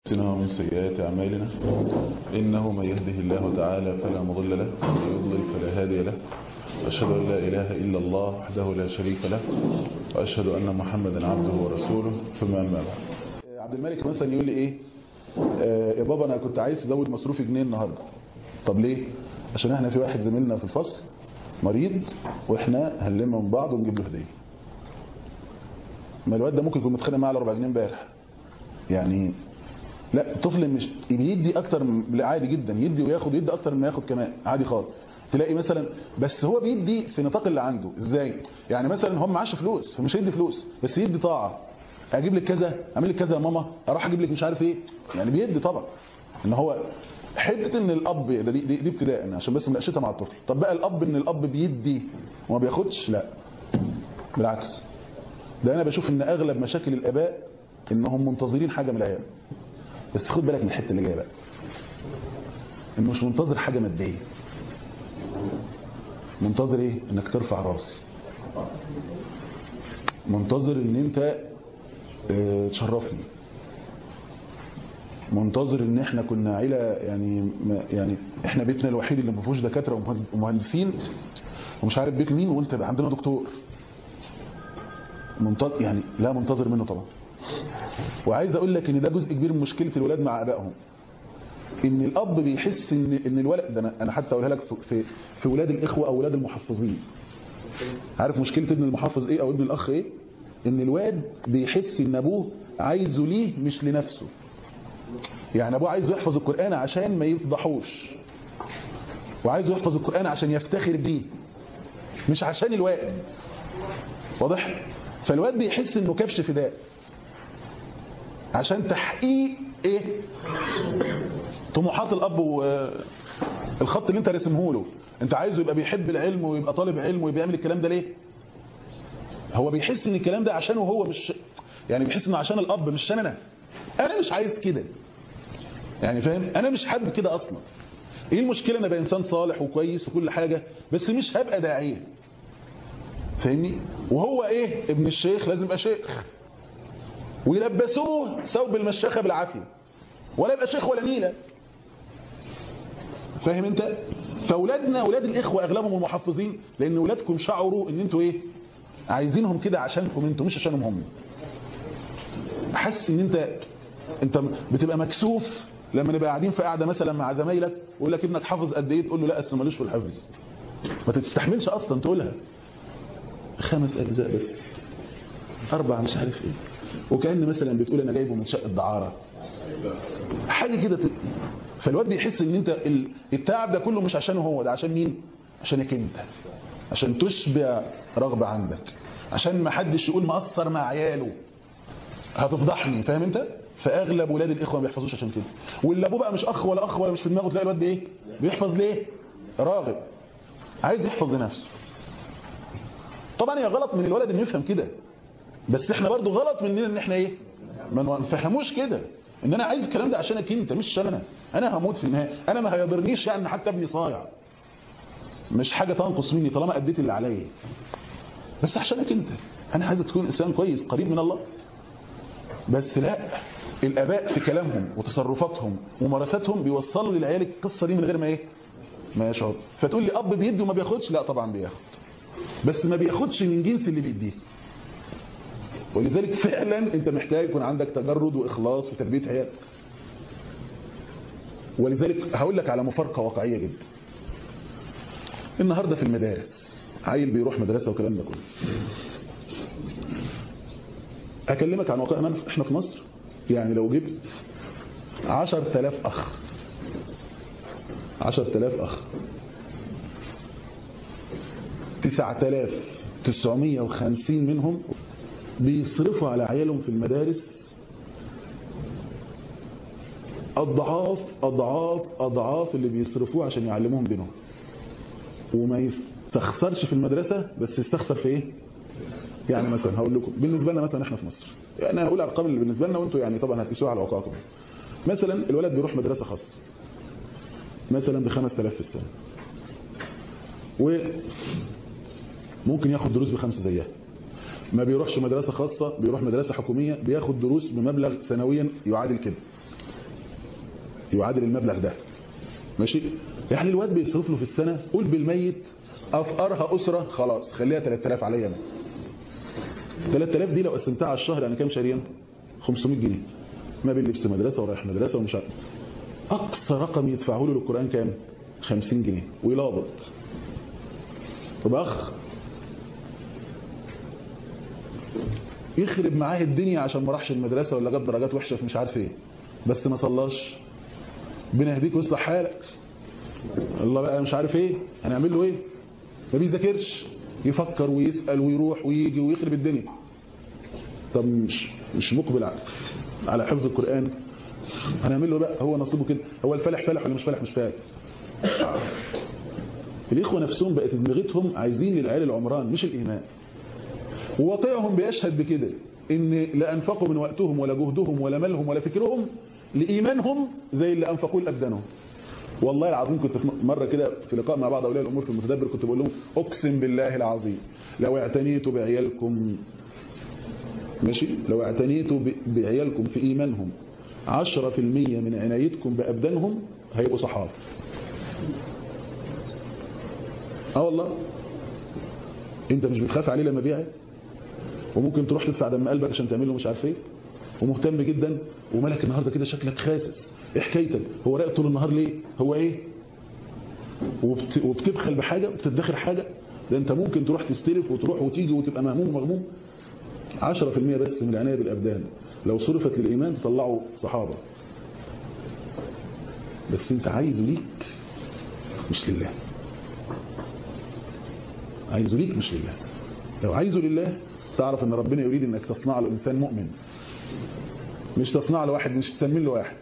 أنفسنا ومن سيئات أعمالنا إنه من يهده الله تعالى فلا مضل له ومن يضلل فلا هادي له وأشهد أن لا إله إلا الله وحده لا شريك له وأشهد أن محمدا عبده ورسوله ثم أما بعد عبد الملك مثلا يقول لي إيه آه يا بابا أنا كنت عايز أزود مصروفي جنيه النهاردة طب ليه عشان احنا في واحد زميلنا في الفصل مريض واحنا هنلم من بعض ونجيب له هديه ما الواد ده ممكن يكون متخانق معاه على 4 جنيه امبارح يعني لا الطفل مش بيدي اكتر من عادي جدا يدي وياخد يدي اكتر من ما ياخد كمان عادي خالص تلاقي مثلا بس هو بيدي في نطاق اللي عنده ازاي يعني مثلا هو معاش فلوس فمش هيدي فلوس بس يدي طاعه اجيب لك كذا اعمل لك كذا يا ماما اروح اجيب لك مش عارف ايه يعني بيدي طبعا ان هو حته ان الاب ده دي, دي, دي ابتداء عشان بس مناقشتها مع الطفل طب بقى الاب ان الاب بيدي وما بياخدش لا بالعكس ده انا بشوف ان اغلب مشاكل الاباء انهم منتظرين حاجه من العيال بس خد بالك من الحته اللي جايه بقى انه مش منتظر حاجه ماديه منتظر ايه انك ترفع راسي منتظر ان انت اه تشرفني منتظر ان احنا كنا عيله يعني يعني احنا بيتنا الوحيد اللي ما فيهوش دكاتره ومهندسين ومش عارف بيت مين وانت بقى عندنا دكتور منتظر يعني لا منتظر منه طبعا وعايز اقول لك ان ده جزء كبير من مشكله الولاد مع ابائهم ان الاب بيحس ان ان الولد ده انا حتى اقولها لك في في ولاد الاخوه او ولاد المحفظين عارف مشكله ابن المحفظ ايه او ابن الاخ ايه ان الواد بيحس ان ابوه عايزه ليه مش لنفسه يعني ابوه عايزه يحفظ القرآن عشان ما يفضحوش وعايزه يحفظ القرآن عشان يفتخر بيه مش عشان الواد واضح فالواد بيحس انه كبش فداء عشان تحقيق ايه طموحات الاب والخط اللي انت رسمه له انت عايزه يبقى بيحب العلم ويبقى طالب علم ويبقى يعمل الكلام ده ليه هو بيحس ان الكلام ده عشانه هو مش يعني بيحس انه عشان الاب مش عشان انا انا مش عايز كده يعني فاهم انا مش حابب كده اصلا ايه المشكله انا ابقى انسان صالح وكويس وكل حاجه بس مش هبقى داعيه فاهمني وهو ايه ابن الشيخ لازم يبقى شيخ ويلبسوه ثوب المشاخه بالعافيه ولا يبقى شيخ ولا نيله فاهم انت فاولادنا اولاد الاخوه اغلبهم المحفظين لان اولادكم شعروا ان انتوا ايه عايزينهم كده عشانكم انتوا مش عشانهم هم حاسس ان انت انت بتبقى مكسوف لما نبقى قاعدين في قاعده مثلا مع زمايلك ويقول لك ابنك حافظ قد ايه تقول له لا اصل مالوش في الحفظ ما تستحملش اصلا تقولها خمس اجزاء بس اربع مش عارف ايه وكان مثلا بتقول انا جايبه من شقه دعاره حاجه كده ت... فالواد بيحس ان انت التعب ده كله مش عشانه هو ده عشان مين عشانك انت عشان تشبع رغبه عندك عشان ما حدش يقول مقصر مع عياله هتفضحني فاهم انت فاغلب ولاد الاخوه ما بيحفظوش عشان كده واللي ابوه بقى مش اخ ولا اخ ولا مش في دماغه تلاقي الواد ايه بيحفظ ليه راغب عايز يحفظ لنفسه طبعا هي غلط من الولد انه يفهم كده بس احنا برضو غلط مننا ان احنا ايه ما نفهموش كده ان انا عايز الكلام ده عشانك انت مش عشان انا انا هموت في النهايه انا ما هيضرنيش يعني حتى ابني صايع مش حاجه تنقص مني طالما اديت اللي عليا بس عشانك انت انا عايزك تكون انسان كويس قريب من الله بس لا الاباء في كلامهم وتصرفاتهم وممارساتهم بيوصلوا للعيال القصه دي من غير ما ايه ما يشعر فتقول لي اب بيدي وما بياخدش لا طبعا بياخد بس ما بياخدش من جنس اللي بيديه ولذلك فعلا انت محتاج يكون عندك تجرد واخلاص في تربيه عيالك ولذلك هقول لك على مفارقه واقعيه جدا النهارده في المدارس عيل بيروح مدرسه والكلام ده كله اكلمك عن واقعنا احنا في مصر يعني لو جبت 10000 اخ 10000 اخ 9950 منهم بيصرفوا على عيالهم في المدارس اضعاف اضعاف اضعاف اللي بيصرفوه عشان يعلموهم دينهم وما يستخسرش في المدرسه بس يستخسر في ايه يعني مثلا هقول لكم بالنسبه لنا مثلا احنا في مصر يعني انا هقول ارقام اللي بالنسبه لنا وانتم يعني طبعا هتقيسوها على واقعكم مثلا الولد بيروح مدرسه خاصه مثلا ب 5000 في السنه وممكن ياخد دروس بخمسه زيها ما بيروحش مدرسة خاصة بيروح مدرسة حكومية بياخد دروس بمبلغ سنويا يعادل كده يعادل المبلغ ده ماشي يعني الواد بيصرف له في السنه قول بالميت افقرها اسره خلاص خليها 3000 عليا انا 3000 دي لو قسمتها على الشهر يعني كام شهريا 500 جنيه ما بين لبس مدرسه ورايح مدرسه ومش عارف اقصى رقم يدفعه له للقران كام 50 جنيه ويلابط طب اخ يخرب معاه الدنيا عشان ما راحش المدرسه ولا جاب درجات وحشه في مش عارف ايه بس ما صلاش ربنا يهديك ويصلح حالك الله بقى مش عارف ايه هنعمل له ايه ما بيذاكرش يفكر ويسال ويروح ويجي ويخرب الدنيا طب مش مش مقبل على على حفظ القران هنعمل له بقى هو نصيبه كده هو الفلح فلح ولا مش فلح مش فالح الاخوه نفسهم بقت دماغتهم عايزين للعيال العمران مش الايمان وواقعهم بيشهد بكده ان لا انفقوا من وقتهم ولا جهدهم ولا مالهم ولا فكرهم لايمانهم زي اللي انفقوه لابدانهم والله العظيم كنت في مره كده في لقاء مع بعض اولياء الامور في المتدبر كنت بقول لهم اقسم بالله العظيم لو اعتنيتوا بعيالكم ماشي لو اعتنيتوا بعيالكم في ايمانهم 10% من عنايتكم بابدانهم هيبقوا صحابه اه والله انت مش بتخاف عليه لما بيعه وممكن تروح تدفع دم قلبك عشان تعمل له مش عارف ايه ومهتم جدا ومالك النهارده كده شكلك خاسس ايه حكايتك هو رايق طول النهار ليه هو ايه وبت... وبتبخل بحاجه وبتدخر حاجه ده انت ممكن تروح تستلف وتروح وتيجي وتبقى مهموم ومغموم 10% بس من العنايه بالابدان لو صرفت للايمان تطلعوا صحابه بس انت عايزه ليك مش لله عايزه ليك مش لله لو عايزه لله تعرف ان ربنا يريد انك تصنع له انسان مؤمن مش تصنع له واحد مش تسمي له واحد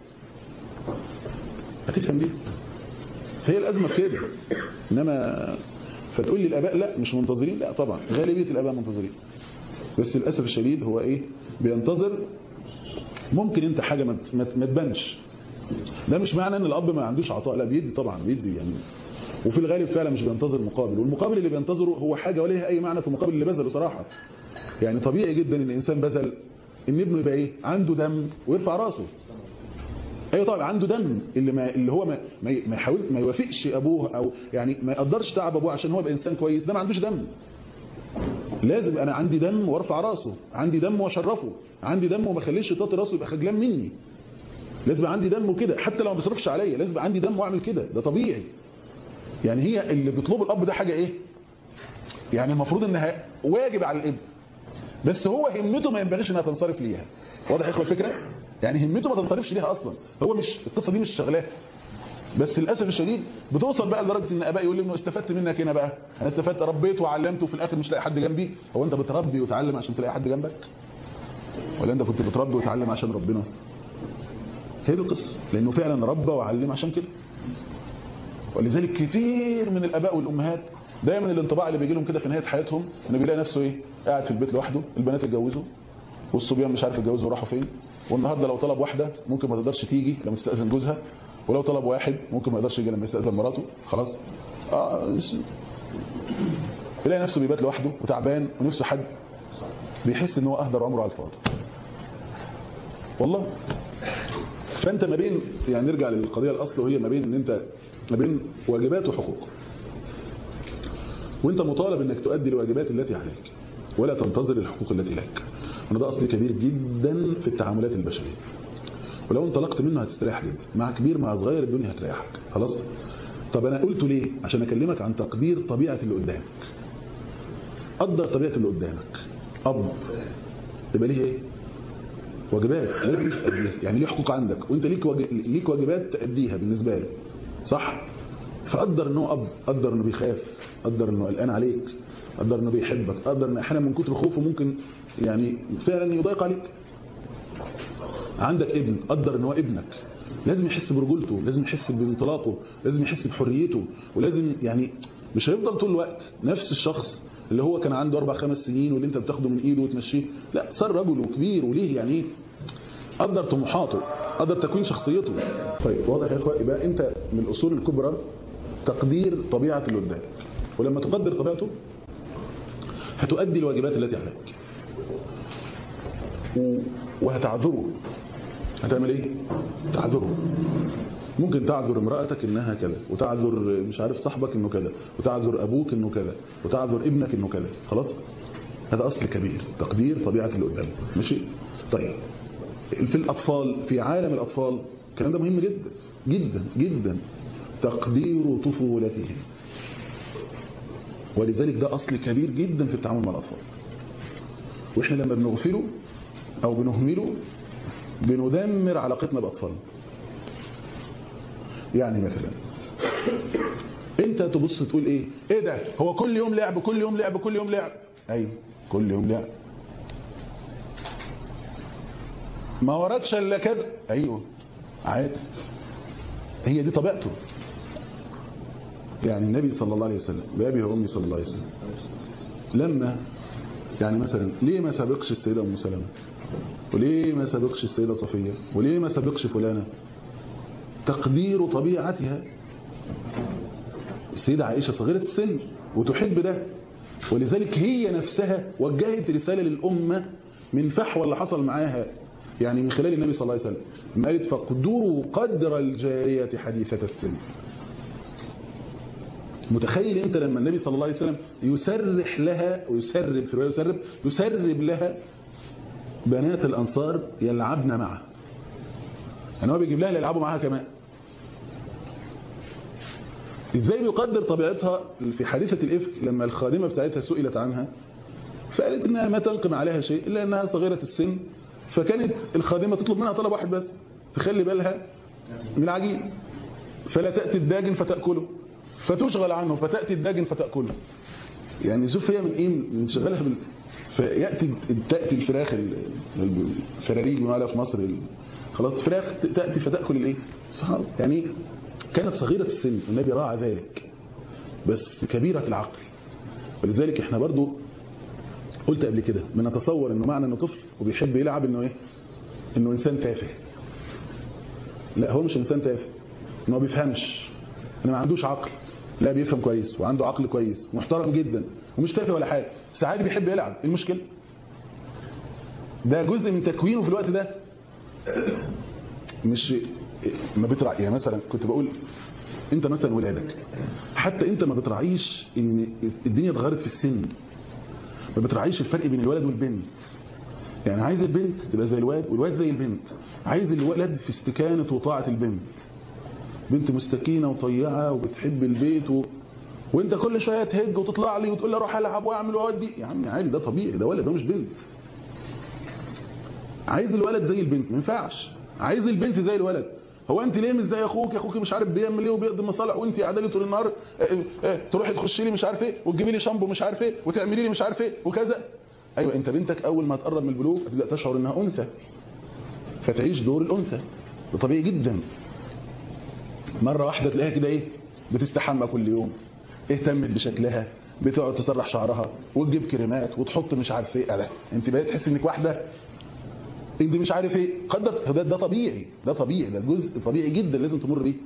هتفهم دي فهي الازمه في كده انما فتقول لي الاباء لا مش منتظرين لا طبعا غالبيه الاباء منتظرين بس للاسف الشديد هو ايه بينتظر ممكن انت حاجه ما تبانش ده مش معنى ان الاب ما عندوش عطاء لا بيدي طبعا بيدي يعني وفي الغالب فعلا مش بينتظر مقابل والمقابل اللي بينتظره هو حاجه وليها اي معنى في المقابل اللي بذله صراحه يعني طبيعي جدا ان الانسان بذل ان ابنه يبقى ايه عنده دم ويرفع راسه ايوه طبعا عنده دم اللي ما اللي هو ما ما يحاول ما يوافقش ابوه او يعني ما يقدرش تعب ابوه عشان هو يبقى انسان كويس ده ما عندوش دم لازم انا عندي دم وارفع راسه عندي دم واشرفه عندي دم وما اخليش طاطي راسه يبقى خجلان مني لازم عندي دم وكده حتى لو ما بيصرفش عليا لازم عندي دم واعمل كده ده طبيعي يعني هي اللي بيطلبه الاب ده حاجه ايه يعني المفروض انها واجب على الابن بس هو همته ما ينبغيش انها تنصرف ليها واضح يا اخوه الفكره يعني همته ما تنصرفش ليها اصلا هو مش القصه دي مش شغلاه بس للاسف الشديد بتوصل بقى لدرجه ان اباء يقول لي انه استفدت منك هنا بقى انا استفدت ربيت وعلمت وفي الاخر مش لاقي حد جنبي هو انت بتربي وتعلم عشان تلاقي حد جنبك ولا انت كنت بتربي وتعلم عشان ربنا هي دي القصه لانه فعلا ربى وعلم عشان كده ولذلك كثير من الاباء والامهات دايما الانطباع اللي بيجي لهم كده في نهايه حياتهم انه بيلاقي نفسه ايه قاعد في البيت لوحده البنات اتجوزوا والصبيان مش عارف يتجوزوا وراحوا فين والنهارده لو طلب واحده ممكن ما تقدرش تيجي لما تستاذن جوزها ولو طلب واحد ممكن ما يقدرش يجي لما يستاذن مراته خلاص اه يلاقي نفسه بيبات لوحده وتعبان ونفسه حد بيحس ان هو اهدر عمره على الفاضي والله فانت ما بين يعني نرجع للقضيه الاصل وهي ما بين ان انت ما بين واجبات وحقوق وانت مطالب انك تؤدي الواجبات التي عليك ولا تنتظر الحقوق التي لك وده ده اصل كبير جدا في التعاملات البشريه ولو انطلقت منه هتستريح جدا مع كبير مع صغير الدنيا هتريحك خلاص طب انا قلت ليه عشان اكلمك عن تقدير طبيعه اللي قدامك قدر طبيعه اللي قدامك اب يبقى ليه ايه واجبات لازم تأديها يعني ليه حقوق عندك وانت ليك واجب ليك واجبات تأديها بالنسبه له صح فقدر ان هو اب قدر انه بيخاف قدر انه قلقان عليك قدر انه بيحبك قدر ان احيانا من كتر خوفه ممكن يعني فعلا يضايق عليك عندك ابن قدر ان هو ابنك لازم يحس برجولته لازم يحس بانطلاقه لازم يحس بحريته ولازم يعني مش هيفضل طول الوقت نفس الشخص اللي هو كان عنده اربع خمس سنين واللي انت بتاخده من ايده وتمشيه لا صار رجل وكبير وليه يعني ايه قدر طموحاته قدر تكوين شخصيته طيب واضح يا اخوة يبقى انت من الاصول الكبرى تقدير طبيعه اللي قدامك ولما تقدر طبيعته هتؤدي الواجبات التي عليك وهتعذره هتعمل ايه تعذره ممكن تعذر امرأتك انها كذا وتعذر مش عارف صاحبك انه كذا وتعذر ابوك انه كذا وتعذر ابنك انه كذا خلاص هذا اصل كبير تقدير طبيعة اللي قدامك ماشي طيب في الاطفال في عالم الاطفال الكلام ده مهم جدا جدا جدا تقدير طفولتهم ولذلك ده اصل كبير جدا في التعامل مع الاطفال واحنا لما بنغفله او بنهمله بندمر علاقتنا باطفالنا يعني مثلا انت تبص تقول ايه ايه ده هو كل يوم لعب كل يوم لعب كل يوم لعب ايوه كل يوم لعب ما وراكش الا كذا ايوه عادي هي دي طبيعته يعني النبي صلى الله عليه وسلم بابي وامي صلى الله عليه وسلم لما يعني مثلا ليه ما سبقش السيده ام سلمة وليه ما سبقش السيده صفيه وليه ما سبقش فلانه تقدير طبيعتها السيدة عائشة صغيرة السن وتحب ده ولذلك هي نفسها وجهت رسالة للأمة من فحوى اللي حصل معاها يعني من خلال النبي صلى الله عليه وسلم لما قالت فقدروا قدر الجارية حديثة السن متخيل انت لما النبي صلى الله عليه وسلم يسرح لها ويسرب في رواية يسرب يسرب لها بنات الأنصار يلعبن معه يعني هو بيجيب لها اللي يلعبوا معاها كمان ازاي بيقدر طبيعتها في حادثة الإفك لما الخادمة بتاعتها سئلت عنها فقالت انها ما تنقم عليها شيء الا انها صغيرة السن فكانت الخادمة تطلب منها طلب واحد بس تخلي بالها من العجين فلا تأتي الداجن فتأكله فتشغل عنه فتأتي الداجن فتأكله يعني شوف هي من ايه من شغلها بال... فيأتي تأتي الفراخ الفراريج بنقولها في مصر خلاص فراخ تأتي فتأكل الايه سبحان الله يعني كانت صغيرة السن النبي راعى ذلك بس كبيرة العقل ولذلك احنا برضو قلت قبل كده بنتصور انه معنى انه طفل وبيحب يلعب انه ايه انه انسان تافه لا هو مش انسان تافه انه ما بيفهمش انه ما عندوش عقل لا بيفهم كويس وعنده عقل كويس محترم جدا ومش تافه ولا حاجه بس عادي بيحب يلعب ايه المشكله ده جزء من تكوينه في الوقت ده مش ما بتراعي يعني مثلا كنت بقول انت مثلا ولادك حتى انت ما بتراعيش ان الدنيا اتغيرت في السن ما بتراعيش الفرق بين الولد والبنت يعني عايز البنت تبقى زي الواد والواد زي البنت عايز الولد في استكانة وطاعة البنت بنت مستكينة وطيعة وبتحب البيت و... وانت كل شوية تهج وتطلع لي وتقول لي اروح العب واعمل واودي يا عم عادي ده طبيعي ده ولد ده مش بنت عايز الولد زي البنت ما ينفعش عايز البنت زي الولد هو انت ليه مش زي اخوك يا اخوك مش عارف بيعمل ايه وبيقضي مصالح وانت قاعده لي طول النهار اه اه تروحي تخشي لي مش عارف ايه وتجيبي لي شامبو مش عارف ايه وتعملي لي مش عارف ايه وكذا ايوه انت بنتك اول ما تقرب من البلوغ هتبدا تشعر انها انثى فتعيش دور الانثى ده طبيعي جدا مره واحده تلاقيها كده ايه بتستحمى كل يوم اهتمت بشكلها بتقعد تسرح شعرها وتجيب كريمات وتحط مش عارف ايه ده انت بقيت تحس انك واحده انت مش عارف ايه قدر ده, ده طبيعي ده طبيعي ده جزء طبيعي جدا لازم تمر بيه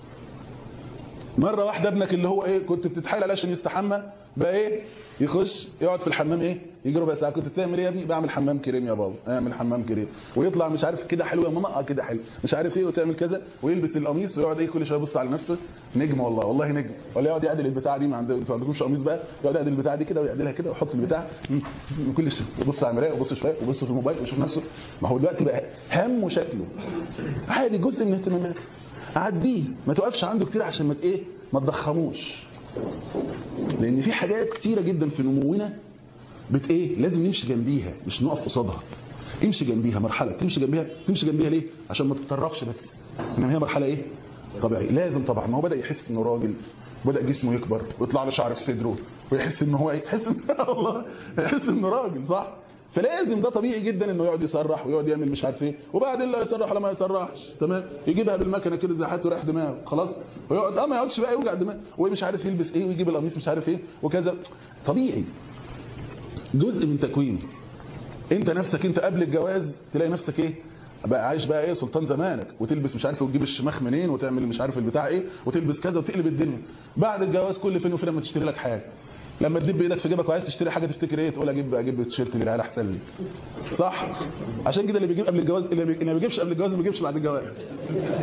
مره واحده ابنك اللي هو ايه كنت بتتحايل عليه عشان يستحمى بقى ايه يخش يقعد في الحمام ايه يجي ربع ساعه كنت بتعمل ايه يا ابني بعمل حمام كريم يا بابا اعمل حمام كريم ويطلع مش عارف كده حلو يا ماما اه كده حلو مش عارف ايه وتعمل كذا ويلبس القميص ويقعد ايه كل شويه يبص على نفسه نجم والله والله نجم ولا يقعد يعدل البتاع دي ما عندكم انتوا عندكمش قميص بقى يقعد يعدل البتاع دي كده ويعدلها كده ويحط البتاع كل شيء يبص على المرايه ويبص شويه ويبص في الموبايل ويشوف نفسه ما هو دلوقتي بقى هم وشكله عادي جزء من اهتماماته عديه ما توقفش عنده كتير عشان ما ايه ما تضخموش لان في حاجات كتيره جدا في نمونا بت ايه لازم نمشي جنبيها مش نقف قصادها امشي جنبيها مرحله تمشي جنبيها تمشي جنبيها ليه عشان ما تتطرفش بس انما هي مرحله ايه طبيعي لازم طبعا ما هو بدا يحس انه راجل بدا جسمه يكبر ويطلع له شعر في صدره ويحس ان هو ايه يحس ان الله يحس انه راجل صح فلازم ده طبيعي جدا انه يقعد يسرح ويقعد يعمل مش عارف ايه وبعدين لا يسرح ولا ما يسرحش تمام يجيبها بالمكنه كده زي حاجه ويريح دماغه خلاص ويقعد اه ما يقعدش بقى يوجع دماغه ومش عارف يلبس ايه ويجيب القميص مش عارف ايه وكذا طبيعي جزء من تكوينه انت نفسك انت قبل الجواز تلاقي نفسك ايه بقى عايش بقى ايه سلطان زمانك وتلبس مش عارف وتجيب الشماخ منين وتعمل مش عارف البتاع ايه وتلبس كذا وتقلب الدنيا بعد الجواز كل فين وفين لما تشتري لك حاجه لما تدب ايدك في جيبك وعايز تشتري حاجه تفتكر ايه تقول اجيب اجيب تيشيرت للعيال احسن لي صح عشان كده اللي بيجيب قبل الجواز اللي ما بيجيبش قبل الجواز ما بيجيبش بعد الجواز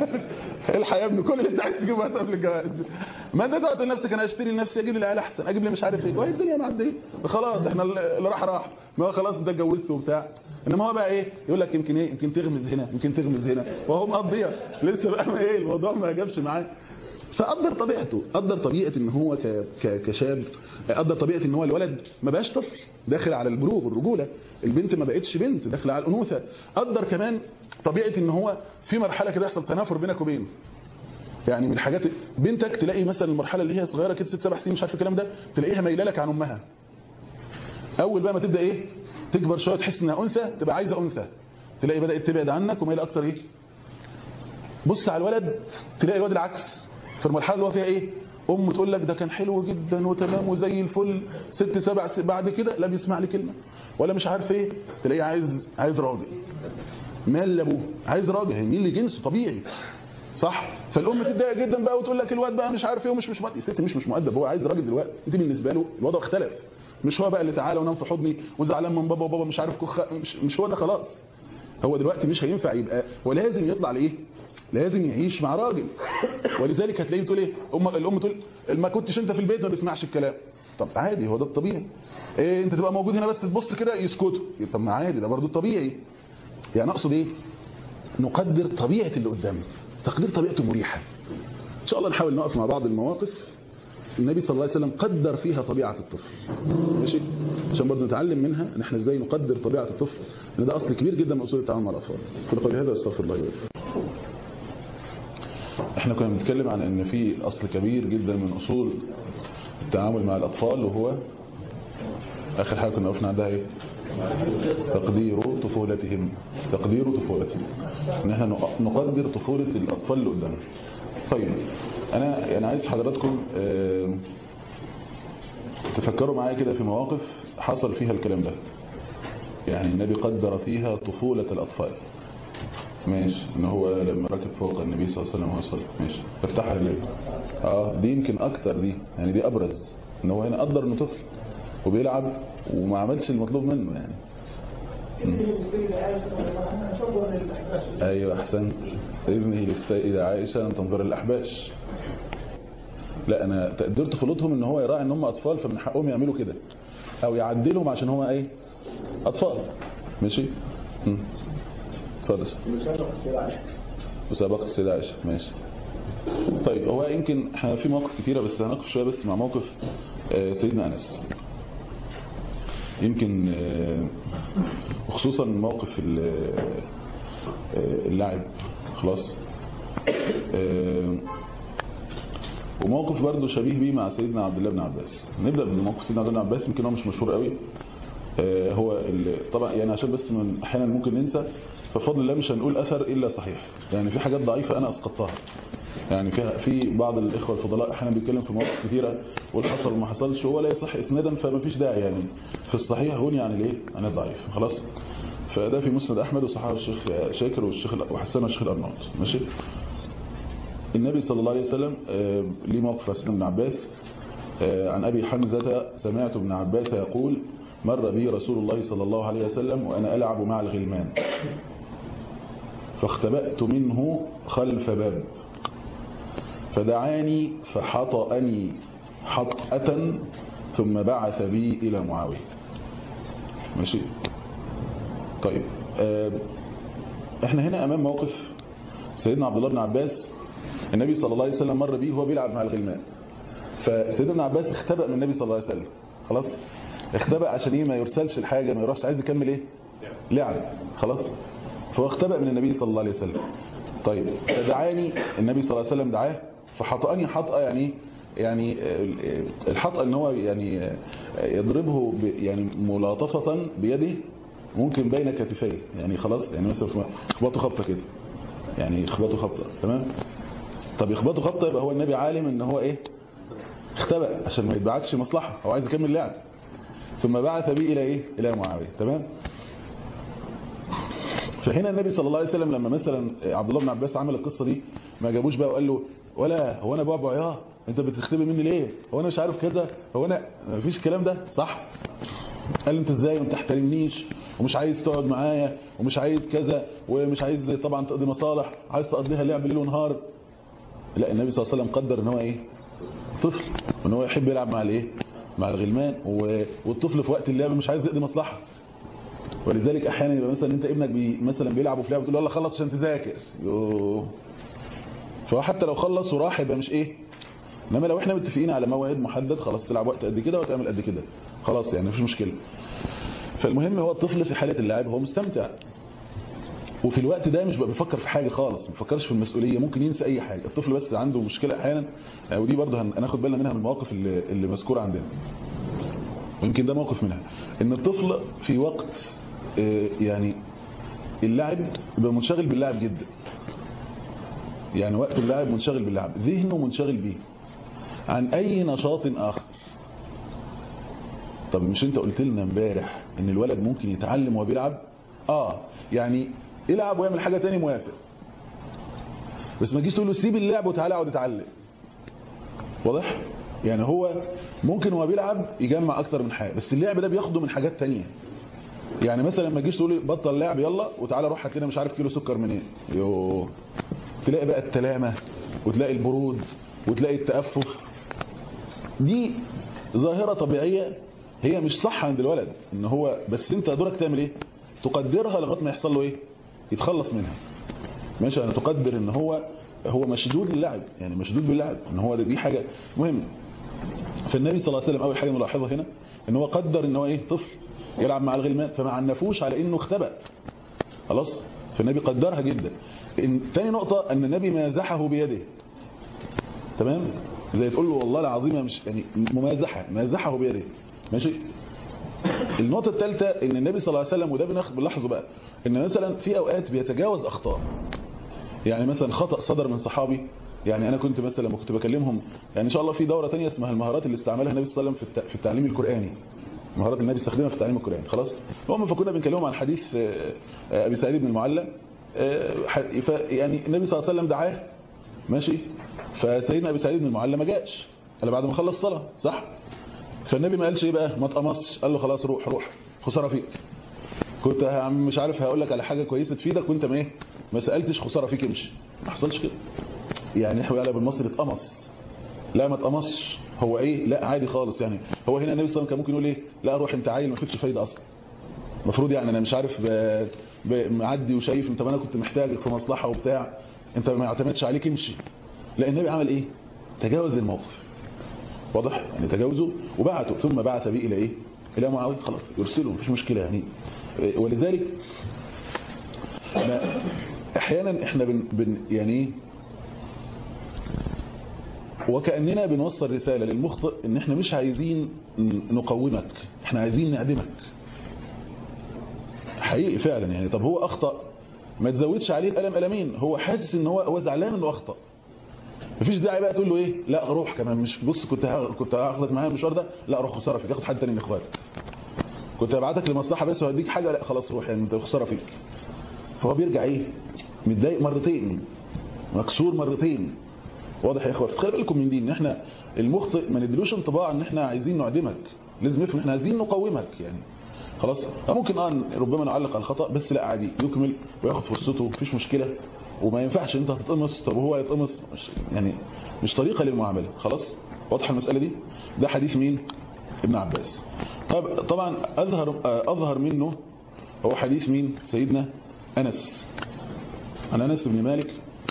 الحق يا ابني كل اللي انت عايز تجيبه هات قبل الجواز ما انت تقعد لنفسك انا اشتري لنفسي اجيب لي العيال احسن اجيب لي مش عارف ايه وهي الدنيا معديه خلاص احنا اللي راح راح ما هو خلاص انت اتجوزت وبتاع انما هو بقى ايه يقول لك يمكن ايه يمكن تغمز هنا يمكن تغمز هنا وهو مقضيها لسه بقى ما ايه الموضوع ما جابش معاه فقدر طبيعته قدر طبيعه ان هو ك... ك... كشاب قدر طبيعه ان هو الولد ما بقاش طفل داخل على البلوغ والرجوله البنت ما بقتش بنت داخله على الانوثه قدر كمان طبيعه ان هو في مرحله كده يحصل تنافر بينك وبينه يعني من الحاجات بنتك تلاقي مثلا المرحله اللي هي صغيره كده ست سبع سنين مش عارف الكلام ده تلاقيها مايله لك عن امها اول بقى ما تبدا ايه تكبر شويه تحس انها انثى تبقى عايزه انثى تلاقي بدات تبعد عنك ومايله اكتر ايه بص على الولد تلاقي الولد العكس في المرحله اللي هو فيها ايه ام تقول لك ده كان حلو جدا وتمام وزي الفل ست سبع س... بعد كده لا بيسمع لي كلمه ولا مش عارف ايه تلاقيه عايز عايز راجل مال لابوه عايز راجل هيميل اللي جنسه طبيعي صح فالام تتضايق جدا بقى وتقول لك الواد بقى مش عارف ايه ومش مش مؤدب الست مش مش مؤدب هو عايز راجل دلوقتي انت بالنسبه له الوضع اختلف مش هو بقى اللي تعالى ونام في حضني وزعلان من بابا وبابا مش عارف كخ مش, مش هو ده خلاص هو دلوقتي مش هينفع يبقى ولازم يطلع لايه لازم يعيش مع راجل ولذلك هتلاقيه بتقول ايه ام الام تقول ما كنتش انت في البيت ما بيسمعش الكلام طب عادي هو ده الطبيعي إيه انت تبقى موجود هنا بس تبص كده يسكتوا طب ما عادي ده برضو الطبيعي يعني اقصد ايه نقدر طبيعه اللي قدامنا تقدير طبيعته مريحه ان شاء الله نحاول نقف مع بعض المواقف النبي صلى الله عليه وسلم قدر فيها طبيعه الطفل ماشي عشان برضه نتعلم منها ان احنا ازاي نقدر طبيعه الطفل لان ده اصل كبير جدا من اصول التعامل مع الاطفال كل قولي هذا استغفر الله وإياكم احنا كنا بنتكلم عن ان في اصل كبير جدا من اصول التعامل مع الاطفال وهو اخر حاجه كنا وقفنا عندها ايه تقدير طفولتهم تقدير طفولتهم ان احنا نقدر طفوله الاطفال اللي قدامنا طيب انا يعني عايز حضراتكم اه تفكروا معايا كده في مواقف حصل فيها الكلام ده يعني النبي قدر فيها طفوله الاطفال ماشي ان هو لما ركب فوق النبي صلى الله عليه وسلم وصل ماشي ارتحل النبي اه دي يمكن اكتر دي يعني دي ابرز ان هو هنا قدر انه طفل وبيلعب وما عملش المطلوب منه يعني ايوه احسنت اذنه للسيدة عائشة ان تنظر الاحباش لا انا تقدير طفولتهم ان هو يراعي ان هم اطفال فمن حقهم يعملوا كده او يعدلهم عشان هم ايه اطفال ماشي اتفضل مسابقة السيدة عائشة ماشي طيب هو يمكن احنا في مواقف كتيرة بس هنقف شوية بس مع موقف سيدنا أنس يمكن وخصوصا موقف اللعب خلاص وموقف برضه شبيه بيه مع سيدنا عبد الله بن عباس نبدأ بموقف سيدنا عبد الله بن عباس يمكن هو مش مشهور قوي هو طبعا يعني عشان بس من احيانا ممكن ننسى ففضل الله مش هنقول اثر الا صحيح يعني في حاجات ضعيفه انا اسقطتها يعني في في بعض الاخوه الفضلاء احيانا بيتكلم في مواقف كثيره واللي حصل وما حصلش هو لا يصح اسنادا فما فيش داعي يعني في الصحيح هون يعني الايه عن الضعيف خلاص فده في مسند احمد وصححه الشيخ شاكر والشيخ وحسنه الشيخ الارناؤوط ماشي النبي صلى الله عليه وسلم ليه موقف سيدنا ابن عباس عن ابي حمزه سمعت ابن عباس يقول مر بي رسول الله صلى الله عليه وسلم وأنا ألعب مع الغلمان فاختبأت منه خلف باب فدعاني فحطأني حطأة ثم بعث بي إلى معاوية ماشي طيب احنا هنا أمام موقف سيدنا عبد الله بن عباس النبي صلى الله عليه وسلم مر بيه وهو بيلعب مع الغلمان فسيدنا ابن عباس اختبأ من النبي صلى الله عليه وسلم خلاص اختبأ عشان ايه ما يرسلش الحاجة ما يروحش عايز يكمل ايه لعب خلاص فهو اختبأ من النبي صلى الله عليه وسلم طيب فدعاني النبي صلى الله عليه وسلم دعاه فحطأني حطأة يعني يعني الحطأة ان هو يعني يضربه يعني ملاطفة بيده ممكن بين كتفيه يعني خلاص يعني مثلا خبطه خبطة كده يعني يخبطه خبطة تمام طب يخبطه خبطة يبقى هو النبي عالم ان هو ايه اختبأ عشان ما يتبعتش مصلحة هو عايز يكمل لعب ثم بعث بي الى ايه الى معاويه تمام فهنا النبي صلى الله عليه وسلم لما مثلا عبد الله بن عباس عمل القصه دي ما جابوش بقى وقال له ولا هو انا بعبع يا انت بتختبي مني ليه هو انا مش عارف كذا هو انا ما فيش الكلام ده صح قال له انت ازاي ما تحترمنيش ومش عايز تقعد معايا ومش عايز كذا ومش عايز طبعا تقضي مصالح عايز تقضيها لعب ليل ونهار لا النبي صلى الله عليه وسلم قدر ان هو ايه طفل وان هو يحب يلعب مع الايه مع الغلمان والطفل في وقت اللعب مش عايز يقضي مصلحه ولذلك احيانا يبقى مثلا انت ابنك بي مثلا بيلعبوا في لعبه تقول له يلا خلص عشان تذاكر يوه فهو حتى لو خلص وراح يبقى مش ايه انما لو احنا متفقين على موعد محدد خلاص تلعب وقت قد كده وتعمل قد كده خلاص يعني مفيش مشكله فالمهم هو الطفل في حاله اللعب هو مستمتع وفي الوقت ده مش بقى بيفكر في حاجه خالص ما بيفكرش في المسؤوليه ممكن ينسى اي حاجه الطفل بس عنده مشكله احيانا ودي برضه هناخد بالنا منها من المواقف اللي, اللي مذكوره عندنا ويمكن ده موقف منها ان الطفل في وقت يعني اللعب يبقى منشغل باللعب جدا يعني وقت اللعب منشغل باللعب ذهنه منشغل بيه عن اي نشاط اخر طب مش انت قلت لنا امبارح ان الولد ممكن يتعلم وهو بيلعب اه يعني يلعب ويعمل حاجه تاني موافق بس ما تجيش تقول له سيب اللعب وتعالى اقعد اتعلم واضح يعني هو ممكن وهو بيلعب يجمع اكتر من حاجه بس اللعب ده بياخده من حاجات تانية يعني مثلا ما تجيش تقول بطل لعب يلا وتعالى روح هات لنا مش عارف كيلو سكر منين يوه تلاقي بقى التلامه وتلاقي البرود وتلاقي التأفف دي ظاهرة طبيعية هي مش صح عند الولد ان هو بس انت دورك تعمل ايه تقدرها لغايه ما يحصل له ايه يتخلص منها ماشي انا تقدر ان هو هو مشدود للعب يعني مشدود باللعب ان هو دي حاجه مهمه فالنبي صلى الله عليه وسلم اول حاجه نلاحظها هنا ان هو قدر ان هو ايه طفل يلعب مع الغلمان فما عنفوش على انه اختبأ خلاص فالنبي قدرها جدا ثاني نقطه ان النبي مازحه بيده تمام زي تقول له والله العظيم مش يعني ممازحه مازحه بيده ماشي النقطة الثالثة ان النبي صلى الله عليه وسلم وده بنلاحظه بقى ان مثلا في اوقات بيتجاوز اخطاء يعني مثلا خطأ صدر من صحابي يعني انا كنت مثلا لما كنت بكلمهم يعني ان شاء الله في دورة تانية اسمها المهارات اللي استعملها النبي صلى الله عليه وسلم في التعليم القرآني مهارات النبي استخدمها في التعليم القرآني خلاص المهم فكنا بنكلمهم عن حديث ابي سعيد بن المعلى يعني النبي صلى الله عليه وسلم دعاه ماشي فسيدنا ابي سعيد بن المعلى ما جاش الا بعد ما خلص الصلاه صح فالنبي ما قالش ايه بقى ما اتقمصش قال له خلاص روح روح خساره فيك كنت عم مش عارف هقول لك على حاجه كويسه تفيدك وانت ما ايه ما سالتش خساره فيك امشي ما حصلش كده يعني احنا بقى بالمصري اتقمص لا ما اتقمصش هو ايه لا عادي خالص يعني هو هنا النبي صلى الله عليه وسلم كان ممكن يقول ايه لا روح انت عيل ما فيكش فايده اصلا المفروض يعني انا مش عارف معدي وشايف انت انا كنت محتاجك في مصلحه وبتاع انت ما يعتمدش عليك امشي لا النبي عمل ايه تجاوز الموقف واضح يعني تجاوزه وبعته ثم بعث به الى ايه الى معاويه خلاص يرسله مفيش مشكله يعني ولذلك احيانا احنا بن, بن يعني وكاننا بنوصل رساله للمخطئ ان احنا مش عايزين نقومك احنا عايزين نعدمك حقيقي فعلا يعني طب هو اخطا ما تزودش عليه الالم المين هو حاسس ان هو هو زعلان انه اخطا مفيش داعي بقى تقول له ايه لا روح كمان مش بص كنت ها... كنت هاخدك معايا المشوار ده لا روح خساره فيك اخد حد تاني من اخواتك كنت هبعتك لمصلحه بس وهديك حاجه لا خلاص روح يعني انت خساره فيك فهو بيرجع ايه متضايق مرتين مكسور مرتين واضح يا اخوات خلي بالكم من دي ان احنا المخطئ ما نديلوش انطباع ان احنا عايزين نعدمك لازم نفهم احنا عايزين نقومك يعني خلاص ممكن اه ربما نعلق على الخطا بس لا عادي يكمل وياخد فرصته مفيش مشكله وما ينفعش انت هتتقمص طب وهو هيتقمص مش يعني مش طريقه للمعامله خلاص واضحه المساله دي ده حديث مين ابن عباس طب طبعا اظهر اظهر منه هو حديث مين سيدنا انس عن انس بن مالك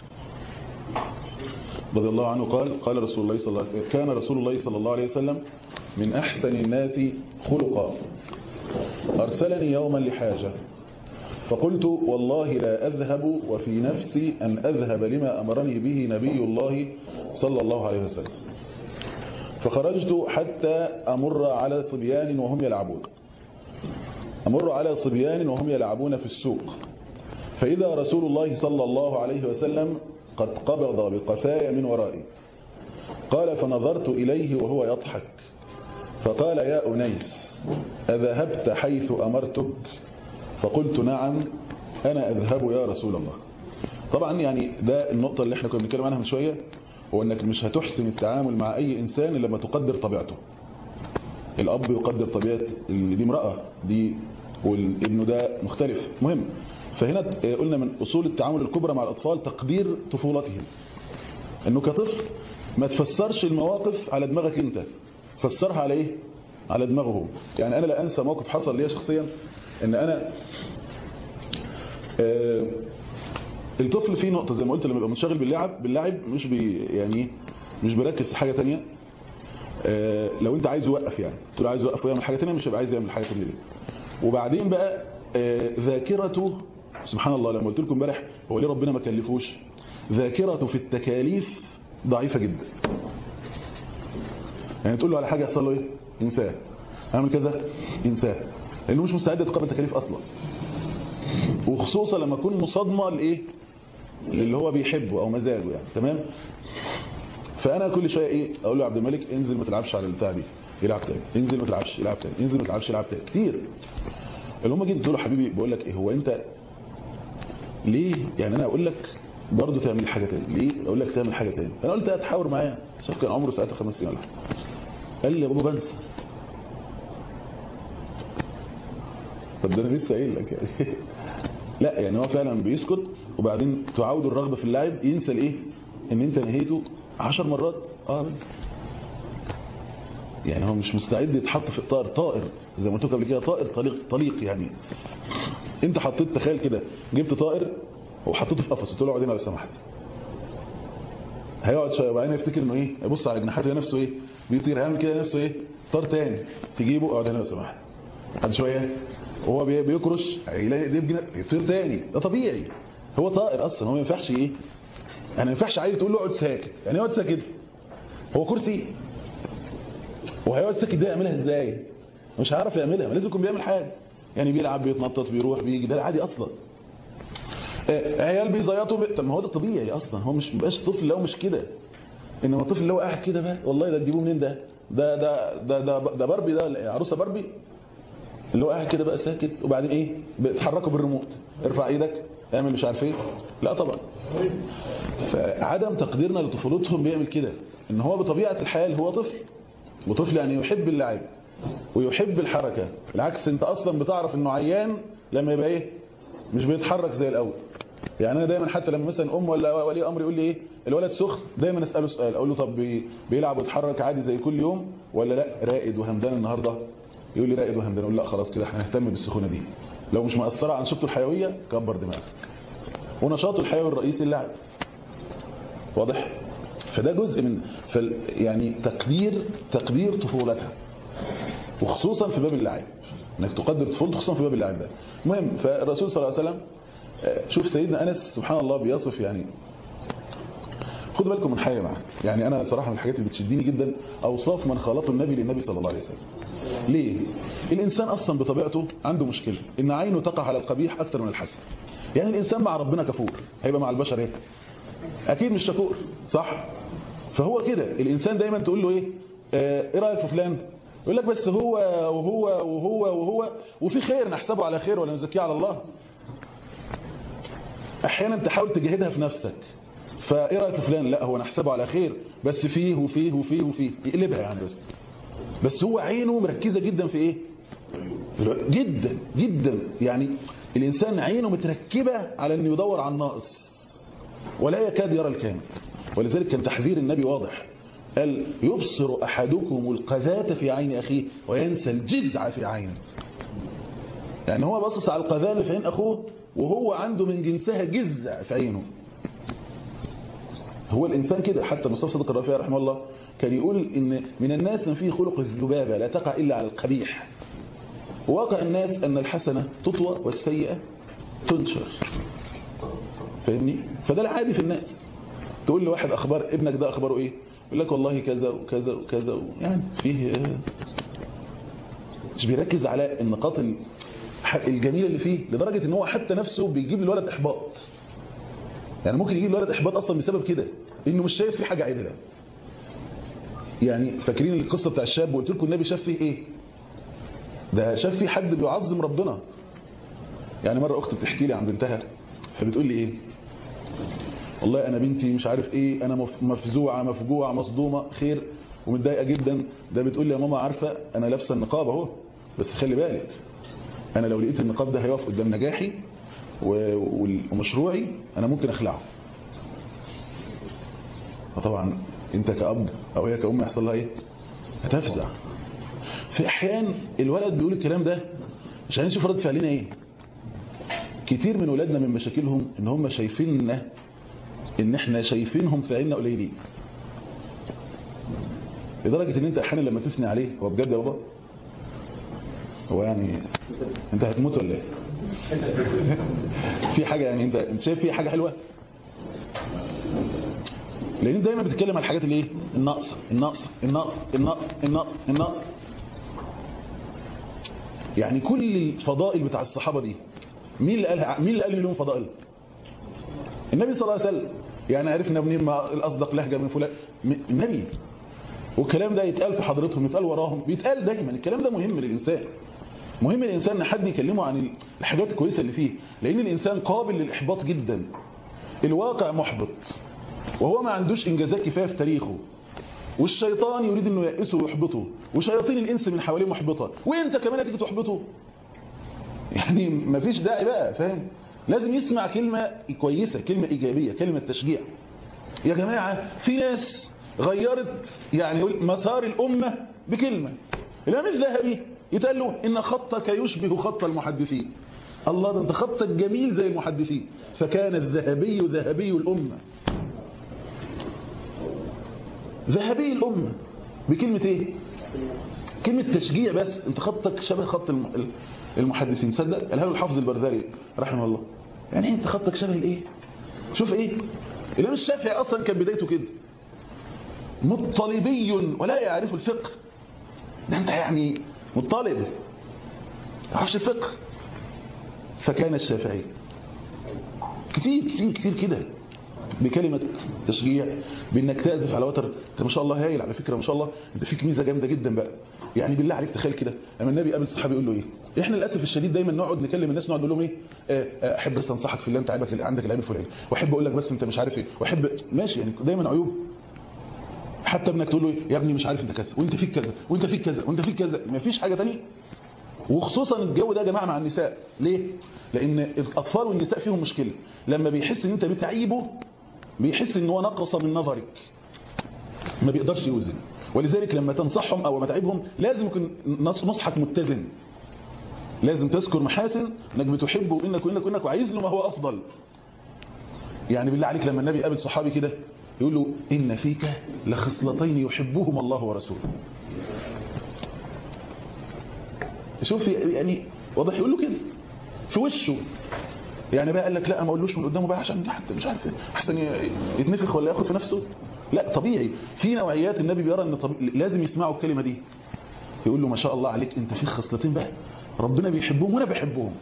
رضي الله عنه قال قال رسول الله صلى الله عليه وسلم كان رسول الله صلى الله عليه وسلم من احسن الناس خلقا ارسلني يوما لحاجه فقلت والله لا أذهب وفي نفسي أن أذهب لما أمرني به نبي الله صلى الله عليه وسلم فخرجت حتى أمر على صبيان وهم يلعبون أمر على صبيان وهم يلعبون في السوق فإذا رسول الله صلى الله عليه وسلم قد قبض بقفايا من ورائي قال فنظرت إليه وهو يضحك فقال يا أنيس أذهبت حيث أمرتك فقلت نعم أنا أذهب يا رسول الله طبعا يعني ده النقطة اللي احنا كنا بنتكلم عنها من شوية هو انك مش هتحسن التعامل مع اي انسان لما تقدر طبيعته الاب يقدر طبيعة دي امرأة دي والابن ده مختلف مهم فهنا قلنا من اصول التعامل الكبرى مع الاطفال تقدير طفولتهم انه كطفل ما تفسرش المواقف على دماغك انت فسرها على ايه على دماغه يعني انا لا انسى موقف حصل لي شخصيا ان انا آه الطفل فيه نقطه زي ما قلت لما يبقى منشغل باللعب باللعب مش بي يعني مش بيركز في حاجه ثانيه آه لو انت عايز يوقف يعني تقول عايز يوقف ويعمل حاجه ثانيه مش هيبقى عايز يعمل حاجه ثانيه دي وبعدين بقى آه ذاكرته سبحان الله لما قلت لكم امبارح هو ليه ربنا ما كلفوش ذاكرته في التكاليف ضعيفه جدا يعني تقول له على حاجه يحصل له ايه ينساه اعمل كذا ينساه لانه مش مستعد يتقبل تكاليف اصلا وخصوصا لما يكون مصادمه لايه اللي هو بيحبه او مزاجه يعني تمام فانا كل شويه ايه اقول له يا عبد الملك انزل ما تلعبش على البتاع دي يلعب تاني انزل ما تلعبش يلعب تاني انزل ما تلعبش يلعب تاني كتير اللي هم جيت قلت له حبيبي بقول لك ايه هو انت ليه يعني انا اقول لك برضه تعمل حاجه تاني ليه اقول لك تعمل حاجه تاني انا قلت هتحاور معايا شوف كان عمره ساعتها خمس سنين ولا حاجه قال لي يا بابا بنسى طب ده انا لسه قايل لك يعني لا يعني هو فعلا بيسكت وبعدين تعود الرغبه في اللعب ينسى الايه ان انت نهيته 10 مرات اه بس يعني هو مش مستعد يتحط في اطار طائر زي ما قلت لكم قبل كده طائر طليق طليق يعني انت حطيت تخيل كده جبت طائر وحطيته في قفص قلت له اقعد هنا لو سمحت هيقعد شويه وبعدين يفتكر انه ايه يبص على جناحاته نفسه ايه بيطير هيعمل كده نفسه ايه طار تاني تجيبه اقعد هنا لو سمحت بعد شويه وهو بيكرش هيلاقي ايديه بجناح يطير تاني ده طبيعي هو طائر اصلا هو ما ينفعش ايه يعني ما ينفعش عايز تقول له اقعد ساكت يعني اقعد ساكت هو كرسي وهيقعد ساكت ده يعملها ازاي مش هيعرف يعملها لازم يكون بيعمل حاجه يعني بيلعب بيتنطط بيروح بيجي ده العادي اصلا عيال بيزيطوا ب... طب ما هو ده طبيعي اصلا هو مش بيبقاش طفل لو مش كده انما الطفل اللي هو قاعد كده بقى والله ده تجيبوه منين ده ده ده ده ده, ده باربي ده عروسه باربي اللي هو قاعد كده بقى ساكت وبعدين ايه بيتحركوا بالريموت ارفع ايدك اعمل مش عارف ايه لا طبعا فعدم تقديرنا لطفولتهم بيعمل كده ان هو بطبيعه الحال هو طفل وطفل يعني يحب اللعب ويحب الحركه العكس انت اصلا بتعرف انه عيان لما يبقى ايه مش بيتحرك زي الاول يعني انا دايما حتى لما مثلا ام ولا ولي امر يقول لي ايه الولد سخن دايما اساله سؤال اقول له طب بيلعب ويتحرك عادي زي كل يوم ولا لا رائد وهمدان النهارده يقول لي رائد وهمدان اقول لا خلاص كده احنا هنهتم بالسخونه دي لو مش مأثره عن شطه الحيويه كبر دماغك ونشاطه الحيوي الرئيسي اللعب واضح فده جزء من فال يعني تقدير تقدير طفولتها وخصوصا في باب اللعب انك تقدر طفولته خصوصا في باب اللعب ده المهم فالرسول صلى الله عليه وسلم شوف سيدنا انس سبحان الله بيصف يعني خدوا بالكم من حاجه معاه يعني انا صراحه من الحاجات اللي بتشدني جدا اوصاف من خالطه النبي للنبي صلى الله عليه وسلم ليه الانسان اصلا بطبيعته عنده مشكله ان عينه تقع على القبيح اكتر من الحسن يعني الانسان مع ربنا كفور هيبقى مع البشر ايه اكيد مش شكور صح فهو كده الانسان دايما تقول له ايه ايه رايك في فلان يقول لك بس هو وهو وهو وهو وفي خير نحسبه على خير ولا نزكيه على الله احيانا تحاول تجاهدها في نفسك فايه رايك في فلان لا هو نحسبه على خير بس فيه وفيه وفيه وفيه يقلبها يعني بس بس هو عينه مركزه جدا في ايه جدا جدا يعني الانسان عينه متركبه على انه يدور على الناقص ولا يكاد يرى الكامل ولذلك كان تحذير النبي واضح قال يبصر احدكم القذاة في عين اخيه وينسى الجزع في عينه يعني هو باصص على القذاة اللي في عين اخوه وهو عنده من جنسها جزع في عينه هو الإنسان كده حتى مصطفى صدق الرفيع رحمه الله كان يقول إن من الناس من فيه خلق الذبابة لا تقع إلا على القبيح واقع الناس أن الحسنة تطوى والسيئة تنشر فاهمني فده العادي في الناس تقول لواحد أخبار ابنك ده أخباره إيه يقول لك والله كذا وكذا وكذا يعني فيه مش بيركز على النقاط الجميلة اللي فيه لدرجة ان هو حتى نفسه بيجيب الولد احباط يعني ممكن يجيب الولد احباط اصلا بسبب كده انه مش شايف فيه حاجة عدلة يعني فاكرين القصة بتاع الشاب وقلت لكم النبي شاف فيه ايه ده شاف فيه حد بيعظم ربنا يعني مرة اختي بتحكي لي عن بنتها فبتقول لي ايه والله انا بنتي مش عارف ايه انا مفزوعة مفجوعة مصدومة خير ومتضايقة جدا ده بتقول لي يا ماما عارفة انا لابسه النقاب اهو بس خلي بالك انا لو لقيت النقاب ده هيقف قدام نجاحي ومشروعي انا ممكن اخلعه فطبعا انت كأب او هي كأم يحصل لها ايه هتفزع في احيان الولد بيقول الكلام ده عشان نشوف رد فعلنا ايه كتير من ولادنا من مشاكلهم ان هم شايفيننا ان احنا شايفينهم في عيننا قليلين لدرجة ان انت احيانا لما تثني عليه هو بجد يا بابا هو يعني انت هتموت ولا ايه في حاجة يعني انت انت شايف في حاجة حلوة لان انت دايما بتتكلم عن الحاجات اللي ايه الناقصه الناقصه الناقصه الناقص الناقص الناقص يعني كل الفضائل بتاع الصحابه دي مين اللي قالها مين اللي قال لهم فضائل النبي صلى الله عليه وسلم يعني عرفنا منين ما الاصدق لهجه من فلان النبي والكلام ده يتقال في حضرتهم يتقال وراهم بيتقال دايما الكلام ده مهم للانسان مهم للانسان ان حد يكلمه عن الحاجات الكويسه اللي فيه لان الانسان قابل للاحباط جدا الواقع محبط وهو ما عندوش انجازات كفايه في تاريخه والشيطان يريد انه يأسه ويحبطه وشياطين الانس من حواليه محبطه وانت كمان هتيجي تحبطه يعني ما فيش داعي بقى فاهم لازم يسمع كلمه كويسه كلمه ايجابيه كلمه تشجيع يا جماعه في ناس غيرت يعني مسار الامه بكلمه الامام الذهبي يتقال له ان خطك يشبه خط المحدثين الله ده انت خطك جميل زي المحدثين فكان الذهبي ذهبي الامه ذهبي الأمة بكلمة ايه كلمة تشجيع بس انت خطك شبه خط المحدثين صدق قالها له الحافظ البرزاري رحمه الله يعني انت خطك شبه الايه شوف ايه الامام الشافعي اصلا كان بدايته كده مطلبي ولا يعرف الفقه ده انت يعني مطالب تعرفش الفقه فكان الشافعي كتير كتير كتير كده بكلمة تشجيع بانك تعزف على وتر انت ما شاء الله هايل على فكرة ما شاء الله انت فيك ميزة جامدة جدا بقى يعني بالله عليك تخيل كده لما النبي قابل صحابي يقول له ايه احنا للاسف الشديد دايما نقعد نكلم الناس نقعد نقول لهم ايه اه احب بس انصحك في الله انت عيبك عندك العيب الفلاني واحب اقول لك بس انت مش عارف ايه واحب ماشي يعني دايما عيوب حتى ابنك تقول له يا ابني مش عارف انت كذا وانت فيك كذا وانت فيك كذا وانت فيك كذا ما فيش حاجه ثانيه وخصوصا الجو ده يا جماعه مع النساء ليه لان الاطفال والنساء فيهم مشكله لما بيحس ان انت بتعيبه بيحس ان هو نقص من نظرك ما بيقدرش يوزن ولذلك لما تنصحهم او ما تعيبهم لازم يكون نصحك متزن لازم تذكر محاسن انك بتحبه وانك وانك وانك وعايز له ما هو افضل يعني بالله عليك لما النبي قابل صحابي كده يقول له ان فيك لخصلتين يحبهما الله ورسوله شوف يعني واضح يقول له كده في وشه يعني بقى قال لك لا ما اقولوش من قدامه بقى عشان حتى مش عارف احسن يتنفخ ولا ياخد في نفسه لا طبيعي في نوعيات النبي بيرى ان طب... لازم يسمعوا الكلمه دي يقول له ما شاء الله عليك انت فيك خصلتين بقى ربنا بيحبهم وانا بحبهم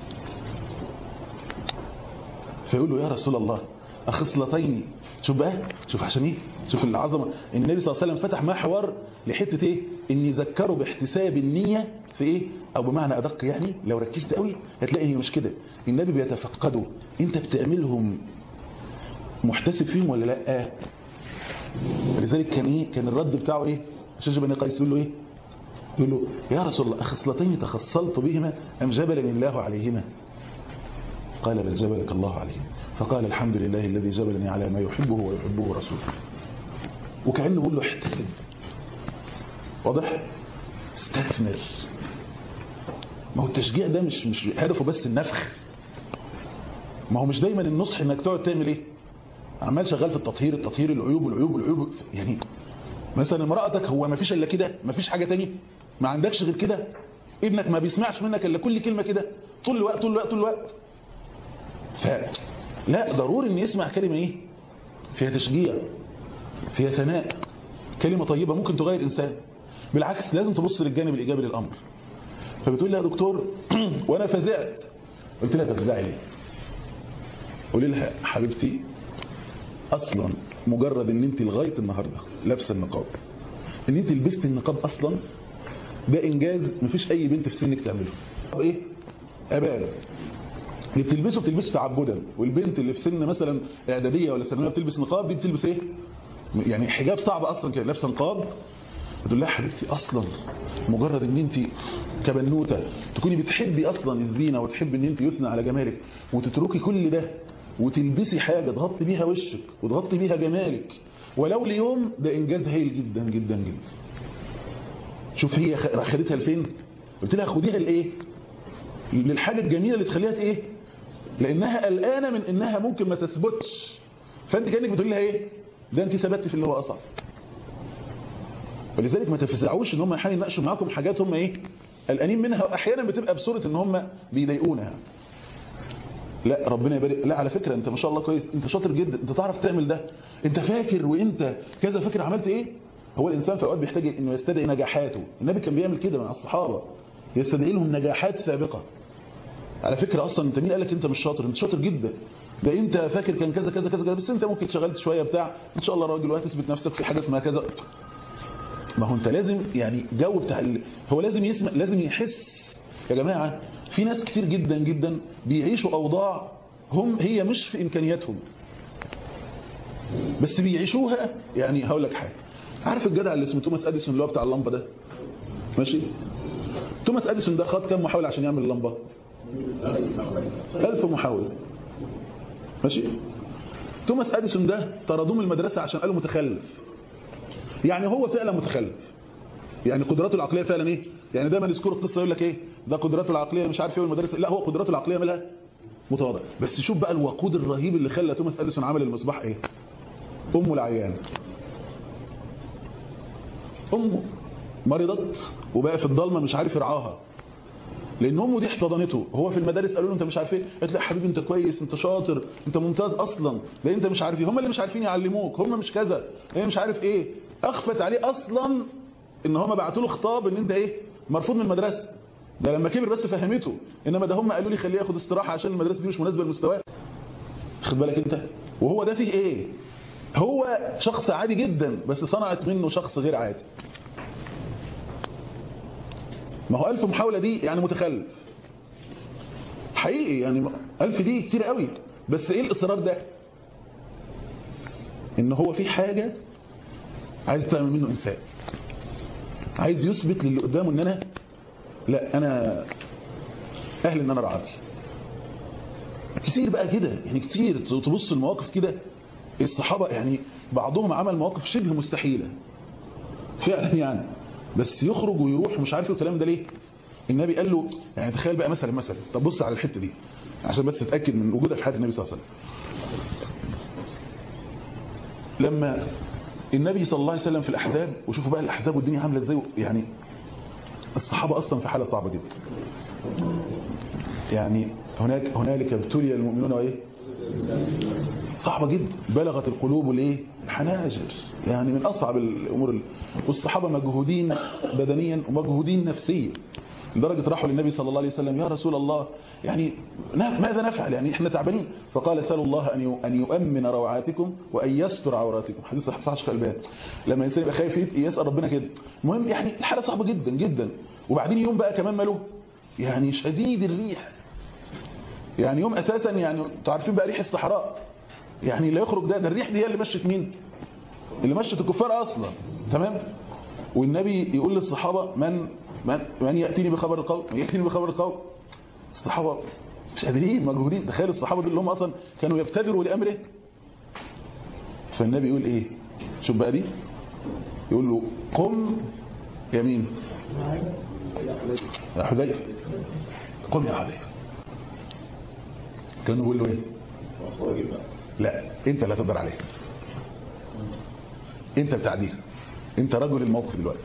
فيقول له يا رسول الله اخصلتين شوف بقى شوف عشان ايه شوف العظمه النبي صلى الله عليه وسلم فتح معاه حوار لحته ايه ان يذكروا باحتساب النيه في ايه او بمعنى ادق يعني لو ركزت قوي هتلاقي هي مش كده النبي بيتفقدوا انت بتعملهم محتسب فيهم ولا لا لذلك كان ايه كان الرد بتاعه ايه شجب بن قيس يقول له ايه يقول له يا رسول الله اخصلتين تخصلت بهما ام جبلني الله عليهما قال بل جبلك الله عليهما فقال الحمد لله الذي جبلني على ما يحبه ويحبه رسوله وكأنه بيقول له احتسب واضح استثمر ما هو التشجيع ده مش مش هدفه بس النفخ ما هو مش دايما النصح انك تقعد تعمل ايه عمال شغال في التطهير التطهير العيوب والعيوب والعيوب يعني مثلا امرأتك هو ما فيش الا كده ما فيش حاجة تاني ما عندكش غير كده ابنك ما بيسمعش منك الا كل كلمة كده طول الوقت طول الوقت طول الوقت ف لا ضروري ان يسمع كلمة ايه فيها تشجيع فيها ثناء كلمة طيبة ممكن تغير انسان بالعكس لازم تبص للجانب الايجابي للامر فبتقول لي يا دكتور وانا فزعت قلت لها تفزعي ليه قولي لها حبيبتي اصلا مجرد ان انت لغايه النهارده لابسه النقاب ان انت لبست النقاب اصلا ده انجاز مفيش اي بنت في سنك تعمله طب ايه عباده اللي بتلبسه بتلبسه تعبدا والبنت اللي في سن مثلا اعداديه ولا ثانويه بتلبس نقاب دي بتلبس ايه يعني حجاب صعب اصلا كده لابسه نقاب بتقول لها حبيبتي اصلا مجرد ان انت كبنوته تكوني بتحبي اصلا الزينه وتحبي ان انت يثنى على جمالك وتتركي كل ده وتلبسي حاجه تغطي بيها وشك وتغطي بيها جمالك ولو ليوم ده انجاز هايل جدا جدا جدا شوف هي خدتها لفين قلت لها خديها لايه للحاجه الجميله اللي تخليها ايه لانها قلقانه من انها ممكن ما تثبتش فانت كانك بتقول لها ايه ده انت ثبتي في اللي هو اصعب ولذلك ما تفزعوش ان هم احيانا يناقشوا معاكم حاجات هم ايه قلقانين منها واحيانا بتبقى بصوره ان هم بيضايقونها لا ربنا يبارك لا على فكره انت ما شاء الله كويس انت شاطر جدا انت تعرف تعمل ده انت فاكر وانت كذا فاكر عملت ايه هو الانسان في اوقات بيحتاج انه يستدعي نجاحاته النبي كان بيعمل كده مع الصحابه يستدعي لهم نجاحات سابقه على فكره اصلا انت مين قال لك انت مش شاطر انت شاطر جدا ده انت فاكر كان كذا كذا كذا بس انت ممكن شغلت شويه بتاع ان شاء الله راجل وهتثبت نفسك في حاجه اسمها كذا ما هو انت لازم يعني جو بتاع ال... هو لازم يسمع لازم يحس يا جماعه في ناس كتير جدا جدا بيعيشوا اوضاع هم هي مش في امكانياتهم بس بيعيشوها يعني هقول لك حاجه عارف الجدع اللي اسمه توماس اديسون اللي هو بتاع اللمبه ده ماشي توماس اديسون ده خد كام محاوله عشان يعمل اللمبه ألف محاوله ماشي توماس اديسون ده طردوه من المدرسه عشان قالوا متخلف يعني هو فعلا متخلف يعني قدراته العقليه فعلا ايه يعني دايما يذكروا القصه يقول لك ايه ده قدراته العقليه مش عارف ايه المدرسه لا هو قدراته العقليه مالها متواضع بس شوف بقى الوقود الرهيب اللي خلى توماس اديسون عمل المصباح ايه امه العيان امه مرضت وبقى في الضلمه مش عارف يرعاها لان امه دي احتضنته هو في المدارس قالوا له انت مش عارف ايه قالت له يا حبيبي انت كويس انت شاطر انت ممتاز اصلا ده انت مش عارف ايه هم اللي مش عارفين يعلموك هم مش كذا هي مش عارف ايه اخفت عليه اصلا ان هم بعتوا له خطاب ان انت ايه مرفوض من المدرسه ده لما كبر بس فهمته انما ده هم قالوا لي خليه ياخد استراحه عشان المدرسه دي مش مناسبه لمستواه خد بالك انت وهو ده فيه ايه هو شخص عادي جدا بس صنعت منه شخص غير عادي ما هو ألف محاولة دي يعني متخلف حقيقي يعني ألف دي كتير قوي بس إيه الإصرار ده إن هو في حاجة عايز تعمل منه إنسان عايز يثبت للي قدامه إن أنا لا أنا أهل إن أنا رعاك كتير بقى كده يعني كتير تبص المواقف كده الصحابة يعني بعضهم عمل مواقف شبه مستحيلة فعلا يعني بس يخرج ويروح مش عارف الكلام ده ليه النبي قال له يعني تخيل بقى مثلا مثلا طب بص على الحته دي عشان بس تتاكد من وجودها في حياه النبي صلى الله عليه وسلم لما النبي صلى الله عليه وسلم في الاحزاب وشوفوا بقى الاحزاب والدنيا عامله ازاي يعني الصحابه اصلا في حاله صعبه جدا يعني هناك هنالك ابتلي المؤمنون وايه صعبة جدا بلغت القلوب الايه الحناجر يعني من أصعب الأمور والصحابة مجهودين بدنيا ومجهودين نفسيا لدرجة راحوا للنبي صلى الله عليه وسلم يا رسول الله يعني ماذا نفعل يعني احنا تعبانين فقال سألوا الله أن أن يؤمن روعاتكم وأن يستر عوراتكم حديث صحيح صحيح البان لما الإنسان يبقى خايف يسأل ربنا كده المهم يعني الحالة صعبة جدا جدا وبعدين يوم بقى كمان ماله يعني شديد الريح يعني يوم أساسا يعني انتوا عارفين بقى ريح الصحراء يعني اللي يخرج ده ده الريح دي هي اللي مشت مين اللي مشت الكفار اصلا تمام والنبي يقول للصحابه من من من ياتيني بخبر القوم من ياتيني بخبر القوم الصحابه مش قادرين مجهودين تخيل الصحابه دول اللي هم اصلا كانوا يبتدروا لامره فالنبي يقول ايه شوف بقى دي يقول له قم يمين يا حذيفه قم يا حذيفه كانوا بيقول له ايه لا انت اللي هتقدر عليها انت بتعديها انت رجل الموقف دلوقتي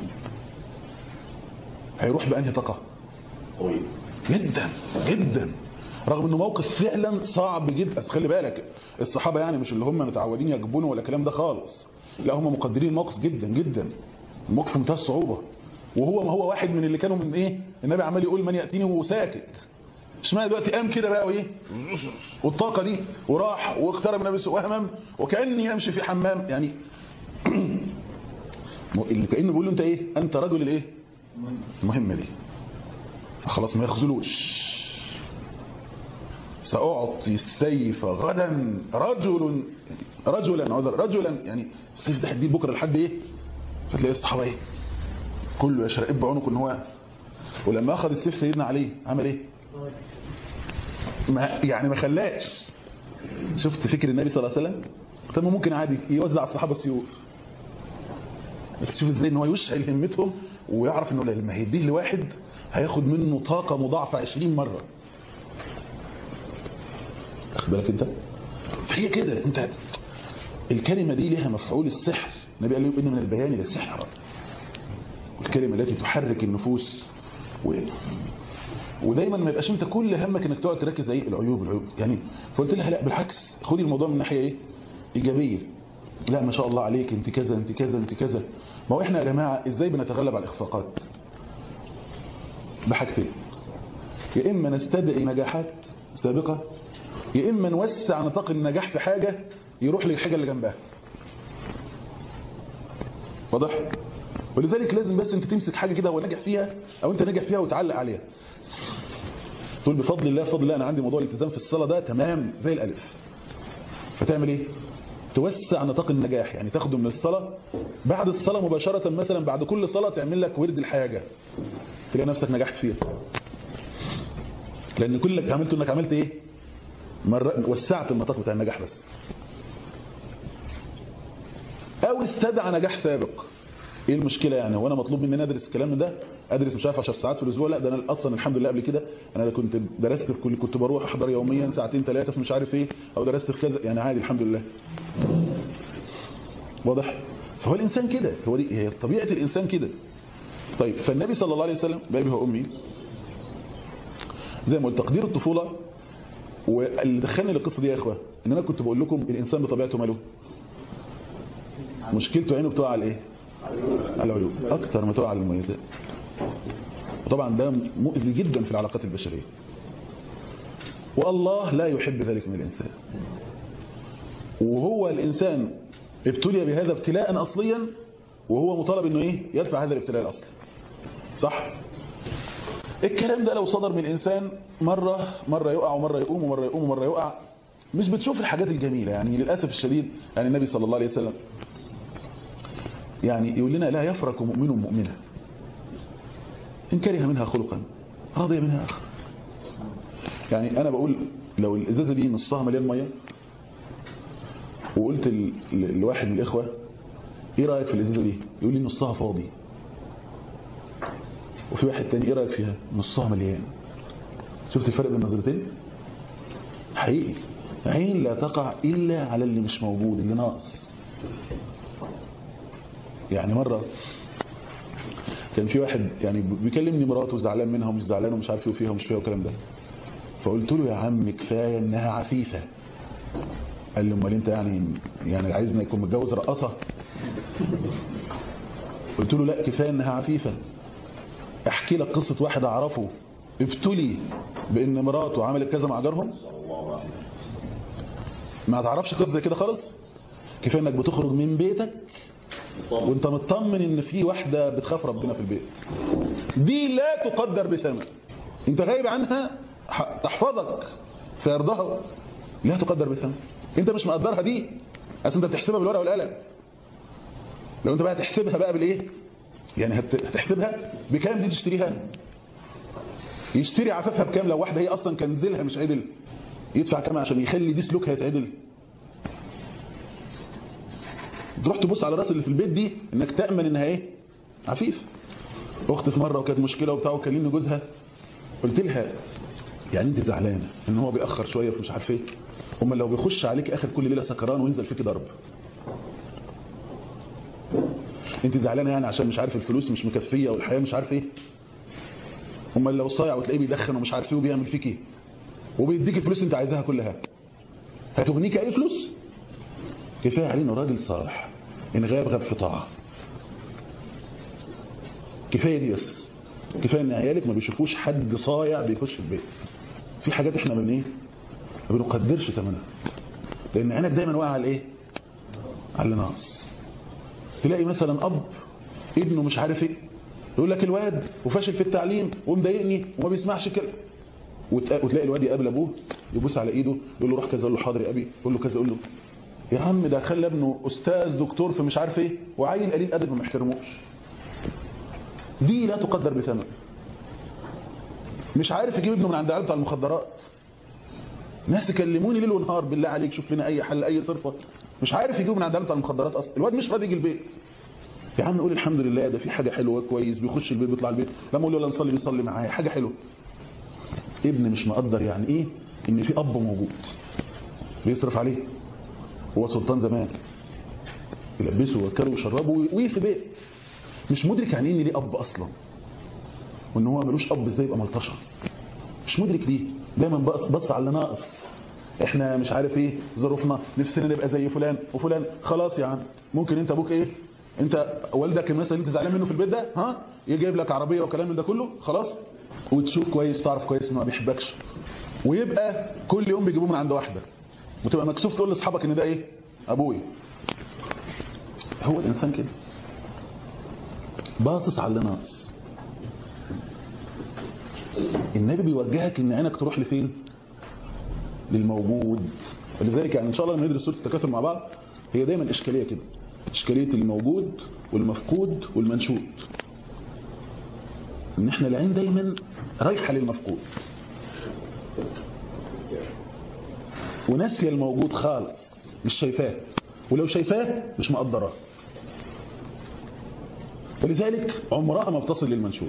هيروح بأنهي طاقة جدا جدا رغم انه موقف فعلا صعب جدا بس خلي بالك الصحابة يعني مش اللي هم متعودين يجبونوا ولا الكلام ده خالص لا هم مقدرين الموقف جدا جدا الموقف منتهى الصعوبة وهو ما هو واحد من اللي كانوا من ايه النبي عمال يقول من يأتيني وساكت اشمعنى دلوقتي قام كده بقى وايه والطاقه دي وراح واقترب من النبي وهمم وكاني يمشي في حمام يعني اللي كانه بيقول له انت ايه انت رجل الايه المهمه دي فخلاص ما يخذلوش سأعطي السيف غدا رجل رجلا عذر رجلا يعني السيف ده هديه بكره لحد ايه فتلاقي الصحابه ايه كله يشرب بعنقه ان هو ولما اخذ السيف سيدنا علي عمل ايه ما يعني ما خلاش شفت فكر النبي صلى الله عليه وسلم طب ممكن عادي يوزع على الصحابه السيوف بس شوف ازاي ان هو يشعل همتهم ويعرف انه لما هيديه لواحد هياخد منه طاقه مضاعفه 20 مره واخد بالك انت فهي كده انت الكلمه دي لها مفعول السحر النبي قال له ان من البيان للسحر الكلمه التي تحرك النفوس و... ودايما ما يبقاش انت كل همك انك تقعد تركز ايه العيوب العيوب يعني فقلت لها لا بالعكس خدي الموضوع من ناحيه ايه ايجابيه لا ما شاء الله عليك انت كذا انت كذا انت كذا ما هو احنا يا جماعه ازاي بنتغلب على الاخفاقات بحاجتين يا اما نستدعي نجاحات سابقه يا اما نوسع نطاق النجاح في حاجه يروح للحاجه اللي جنبها واضح ولذلك لازم بس انت تمسك حاجه كده هو ناجح فيها او انت ناجح فيها وتعلق عليها تقول بفضل الله فضل الله انا عندي موضوع الالتزام في الصلاه ده تمام زي الالف فتعمل ايه توسع نطاق النجاح يعني تاخده من الصلاه بعد الصلاه مباشره مثلا بعد كل صلاه تعمل لك ورد الحاجه تلاقي نفسك نجحت فيها لان كل اللي عملته انك عملت ايه مرة وسعت النطاق بتاع النجاح بس او استدعى نجاح سابق ايه المشكله يعني هو انا مطلوب مني ادرس الكلام ده ادرس مش عارف 10 ساعات في الاسبوع لا ده انا اصلا الحمد لله قبل كده انا كنت درست في كل كنت بروح احضر يوميا ساعتين ثلاثه في مش عارف ايه او درست في كذا يعني عادي الحمد لله واضح فهو الانسان كده هو دي هي طبيعه الانسان كده طيب فالنبي صلى الله عليه وسلم بابي وامي زي ما قلت تقدير الطفوله واللي دخلني للقصه دي يا اخوه ان انا كنت بقول لكم الانسان بطبيعته ماله مشكلته عينه بتقع على ايه على العيوب اكتر ما تقع على المميزات وطبعا ده مؤذي جدا في العلاقات البشريه والله لا يحب ذلك من الانسان وهو الانسان ابتلي بهذا ابتلاء اصليا وهو مطالب انه ايه يدفع هذا الابتلاء الاصلي صح الكلام ده لو صدر من انسان مره مره يقع ومره يقوم ومره يقوم ومره يقع مش بتشوف الحاجات الجميله يعني للاسف الشديد يعني النبي صلى الله عليه وسلم يعني يقول لنا لا يفرق مؤمن مؤمنة إن كره منها خلقا رضي منها آخر يعني أنا بقول لو الإزازة دي نصها مليان مية وقلت لواحد من الإخوة إيه رأيك في الإزازة دي يقول لي نصها فاضي وفي واحد تاني إيه رأيك فيها نصها مليان شفت الفرق بين النظرتين حقيقي عين لا تقع إلا على اللي مش موجود اللي ناقص يعني مرة كان في واحد يعني بيكلمني مراته زعلان منها ومش زعلان ومش عارف ايه وفيها ومش فيها والكلام ده فقلت له يا عم كفايه انها عفيفه قال لي امال انت يعني يعني عايزنا يكون متجوز رقاصه قلت له لا كفايه انها عفيفه احكي لك قصه واحد اعرفه ابتلي بان مراته عملت كذا مع جارهم ما تعرفش قصه زي كده خالص كفايه انك بتخرج من بيتك وانت مطمن ان في واحده بتخاف ربنا في البيت دي لا تقدر بثمن انت غايب عنها تحفظك في ارضها لا تقدر بثمن انت مش مقدرها دي اصل انت بتحسبها بالورقه والقلم لو انت بقى تحسبها بقى بالايه يعني هتحسبها بكام دي تشتريها يشتري عفافها بكام لو واحده هي اصلا كنزلها مش عدل يدفع كام عشان يخلي دي سلوكها يتعدل تروح تبص على راس اللي في البيت دي انك تامن انها ايه عفيف اخت في مره وكانت مشكله وبتاع وكلمني جوزها قلت لها يعني انت زعلانه ان هو بيأخر شويه في مش عارف ايه امال لو بيخش عليك اخر كل ليله سكران وينزل فيك ضرب انت زعلانه يعني عشان مش عارف الفلوس مش مكفيه والحياه مش عارف ايه امال لو صايع وتلاقيه بيدخن ومش عارف ايه وبيعمل فيك ايه وبيديك الفلوس انت عايزاها كلها هتغنيك اي فلوس كفايه عليه انه راجل صالح ان غاب غاب في طاعه كفايه دي بس كفايه ان عيالك ما بيشوفوش حد صايع بيخش البيت في حاجات احنا من ايه ما بنقدرش ثمنها لان عينك دايما واقعه على ايه على اللي ناقص تلاقي مثلا اب ابنه مش عارف ايه يقول لك الواد وفاشل في التعليم ومضايقني وما بيسمعش كده وتلاقي الواد يقابل ابوه يبوس على ايده يقول له روح كذا يقول له حاضر يا ابي يقول له كذا يقول له يا عم ده خلى ابنه استاذ دكتور في مش عارف ايه وعيل قليل ادب ما محترموش دي لا تقدر بثمن مش عارف يجيب ابنه من عند عيال بتاع المخدرات ناس يكلموني ليل ونهار بالله عليك شوف لنا اي حل اي صرفه مش عارف يجيبه من عند عيال بتاع المخدرات اصلا الواد مش راضي يجي البيت يا عم قول الحمد لله ده في حاجه حلوه كويس بيخش البيت بيطلع البيت لما اقول له لا نصلي بيصلي معايا حاجه حلوه ابن مش مقدر يعني ايه ان في اب موجود بيصرف عليه هو سلطان زمان يلبسه وياكله ويشربه وفي بيت مش مدرك يعني ان ليه اب اصلا وان هو ملوش اب ازاي يبقى ملطشه مش مدرك دي دايما بص بص على اللي ناقص احنا مش عارف ايه ظروفنا نفسنا نبقى زي فلان وفلان خلاص يا عم ممكن انت ابوك ايه انت والدك مثلا انت زعلان منه في البيت ده ها يجيب لك عربيه وكلام من ده كله خلاص وتشوف كويس تعرف كويس انه ما بيحبكش ويبقى كل يوم بيجيبوه من عند واحده وتبقى مكسوف تقول لاصحابك ان ده ايه ابويا هو الانسان كده باصص على اللي ناقص النبي بيوجهك ان عينك تروح لفين للموجود ولذلك يعني ان شاء الله لما ندرس سوره التكاثر مع بعض هي دايما اشكاليه كده اشكاليه الموجود والمفقود والمنشود ان احنا العين دايما رايحه للمفقود وناسيه الموجود خالص مش شايفاه ولو شايفاه مش مقدراه ولذلك عمرها ما بتصل للمنشود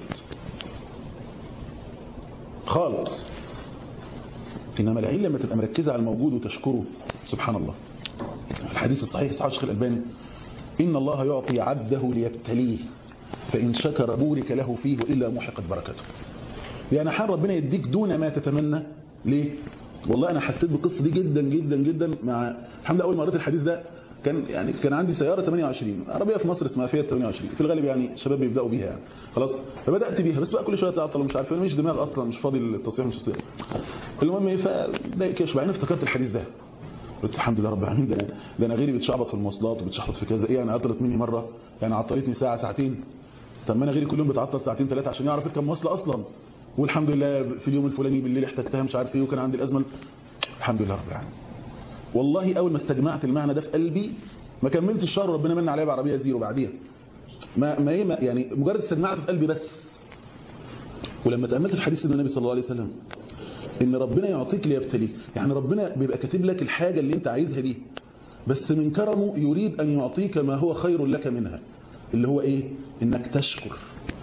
خالص انما العين لما تبقى مركزه على الموجود وتشكره سبحان الله الحديث الصحيح صحيح الشيخ الالباني ان الله يعطي عبده ليبتليه فان شكر بورك له فيه والا محقت بركته يعني حال ربنا يديك دون ما تتمنى ليه والله انا حسيت بالقصه دي جدا جدا جدا مع الحمد لله اول ما قريت الحديث ده كان يعني كان عندي سياره 28 عربيه في مصر اسمها فيات 28 في الغالب يعني شباب بيبداوا بيها يعني خلاص فبدات بيها بس بقى كل شويه تعطل ومش عارف مش دماغ اصلا مش فاضي للتصحيح مش تصحيح المهم ايه فضايق كده بعدين افتكرت الحديث ده قلت الحمد لله رب العالمين ده انا ده انا غيري بتشعبط في المواصلات وبتشحط في كذا ايه يعني عطلت مني مره يعني عطلتني ساعه ساعتين طب ما انا غيري كل يوم بتعطل ساعتين ثلاثه عشان يعرف يركب مواصله اصلا والحمد لله في اليوم الفلاني بالليل احتجتها مش عارف ايه وكان عندي الازمه الحمد لله رب العالمين والله اول ما استجمعت المعنى ده في قلبي ما كملتش الشهر وربنا من عليا بعربيه زيرو بعديها ما ما ايه ما يعني مجرد استجمعت في قلبي بس ولما تاملت في حديث النبي صلى الله عليه وسلم ان ربنا يعطيك ليبتليك يعني ربنا بيبقى كاتب لك الحاجه اللي انت عايزها دي بس من كرمه يريد ان يعطيك ما هو خير لك منها اللي هو ايه انك تشكر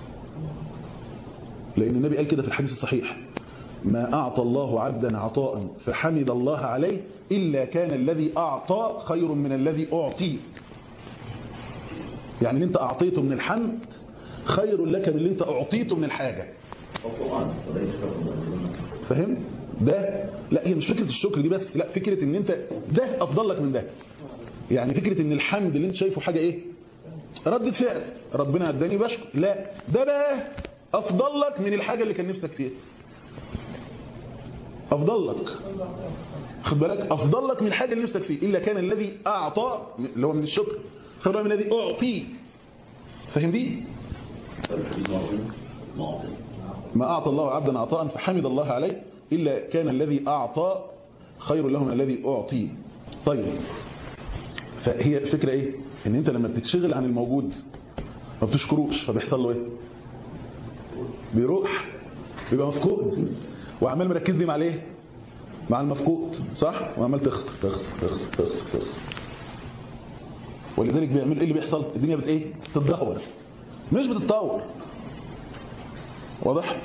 لان النبي قال كده في الحديث الصحيح ما أعطى الله عبدا عطاء فحمد الله عليه إلا كان الذي أعطى خير من الذي أعطي يعني اللي انت أعطيته من الحمد خير لك من اللي انت أعطيته من الحاجة فهم؟ ده لا هي مش فكرة الشكر دي بس لا فكرة ان انت ده أفضل لك من ده يعني فكرة ان الحمد اللي انت شايفه حاجة ايه ردة فعل ربنا اداني بشكر لا ده بقى أفضل لك من الحاجة اللي كان نفسك فيها أفضل لك خد بالك أفضل لك من الحاجة اللي نفسك فيه إلا كان الذي أعطى اللي هو من الشكر خد بالك من الذي أعطي فهم دي ما أعطى الله عبدا عطاء فحمد الله عليه إلا كان الذي أعطى خير له من الذي أعطي طيب فهي الفكرة إيه إن أنت لما بتتشغل عن الموجود ما بتشكروش فبيحصل له إيه بيروح بيبقى مفقود وعمال مركز لي مع الايه مع المفقود صح وعمال تخسر تخسر تخسر تخسر تخسر ولذلك بيعمل ايه اللي بيحصل الدنيا بت ايه تتدهور مش بتتطور واضح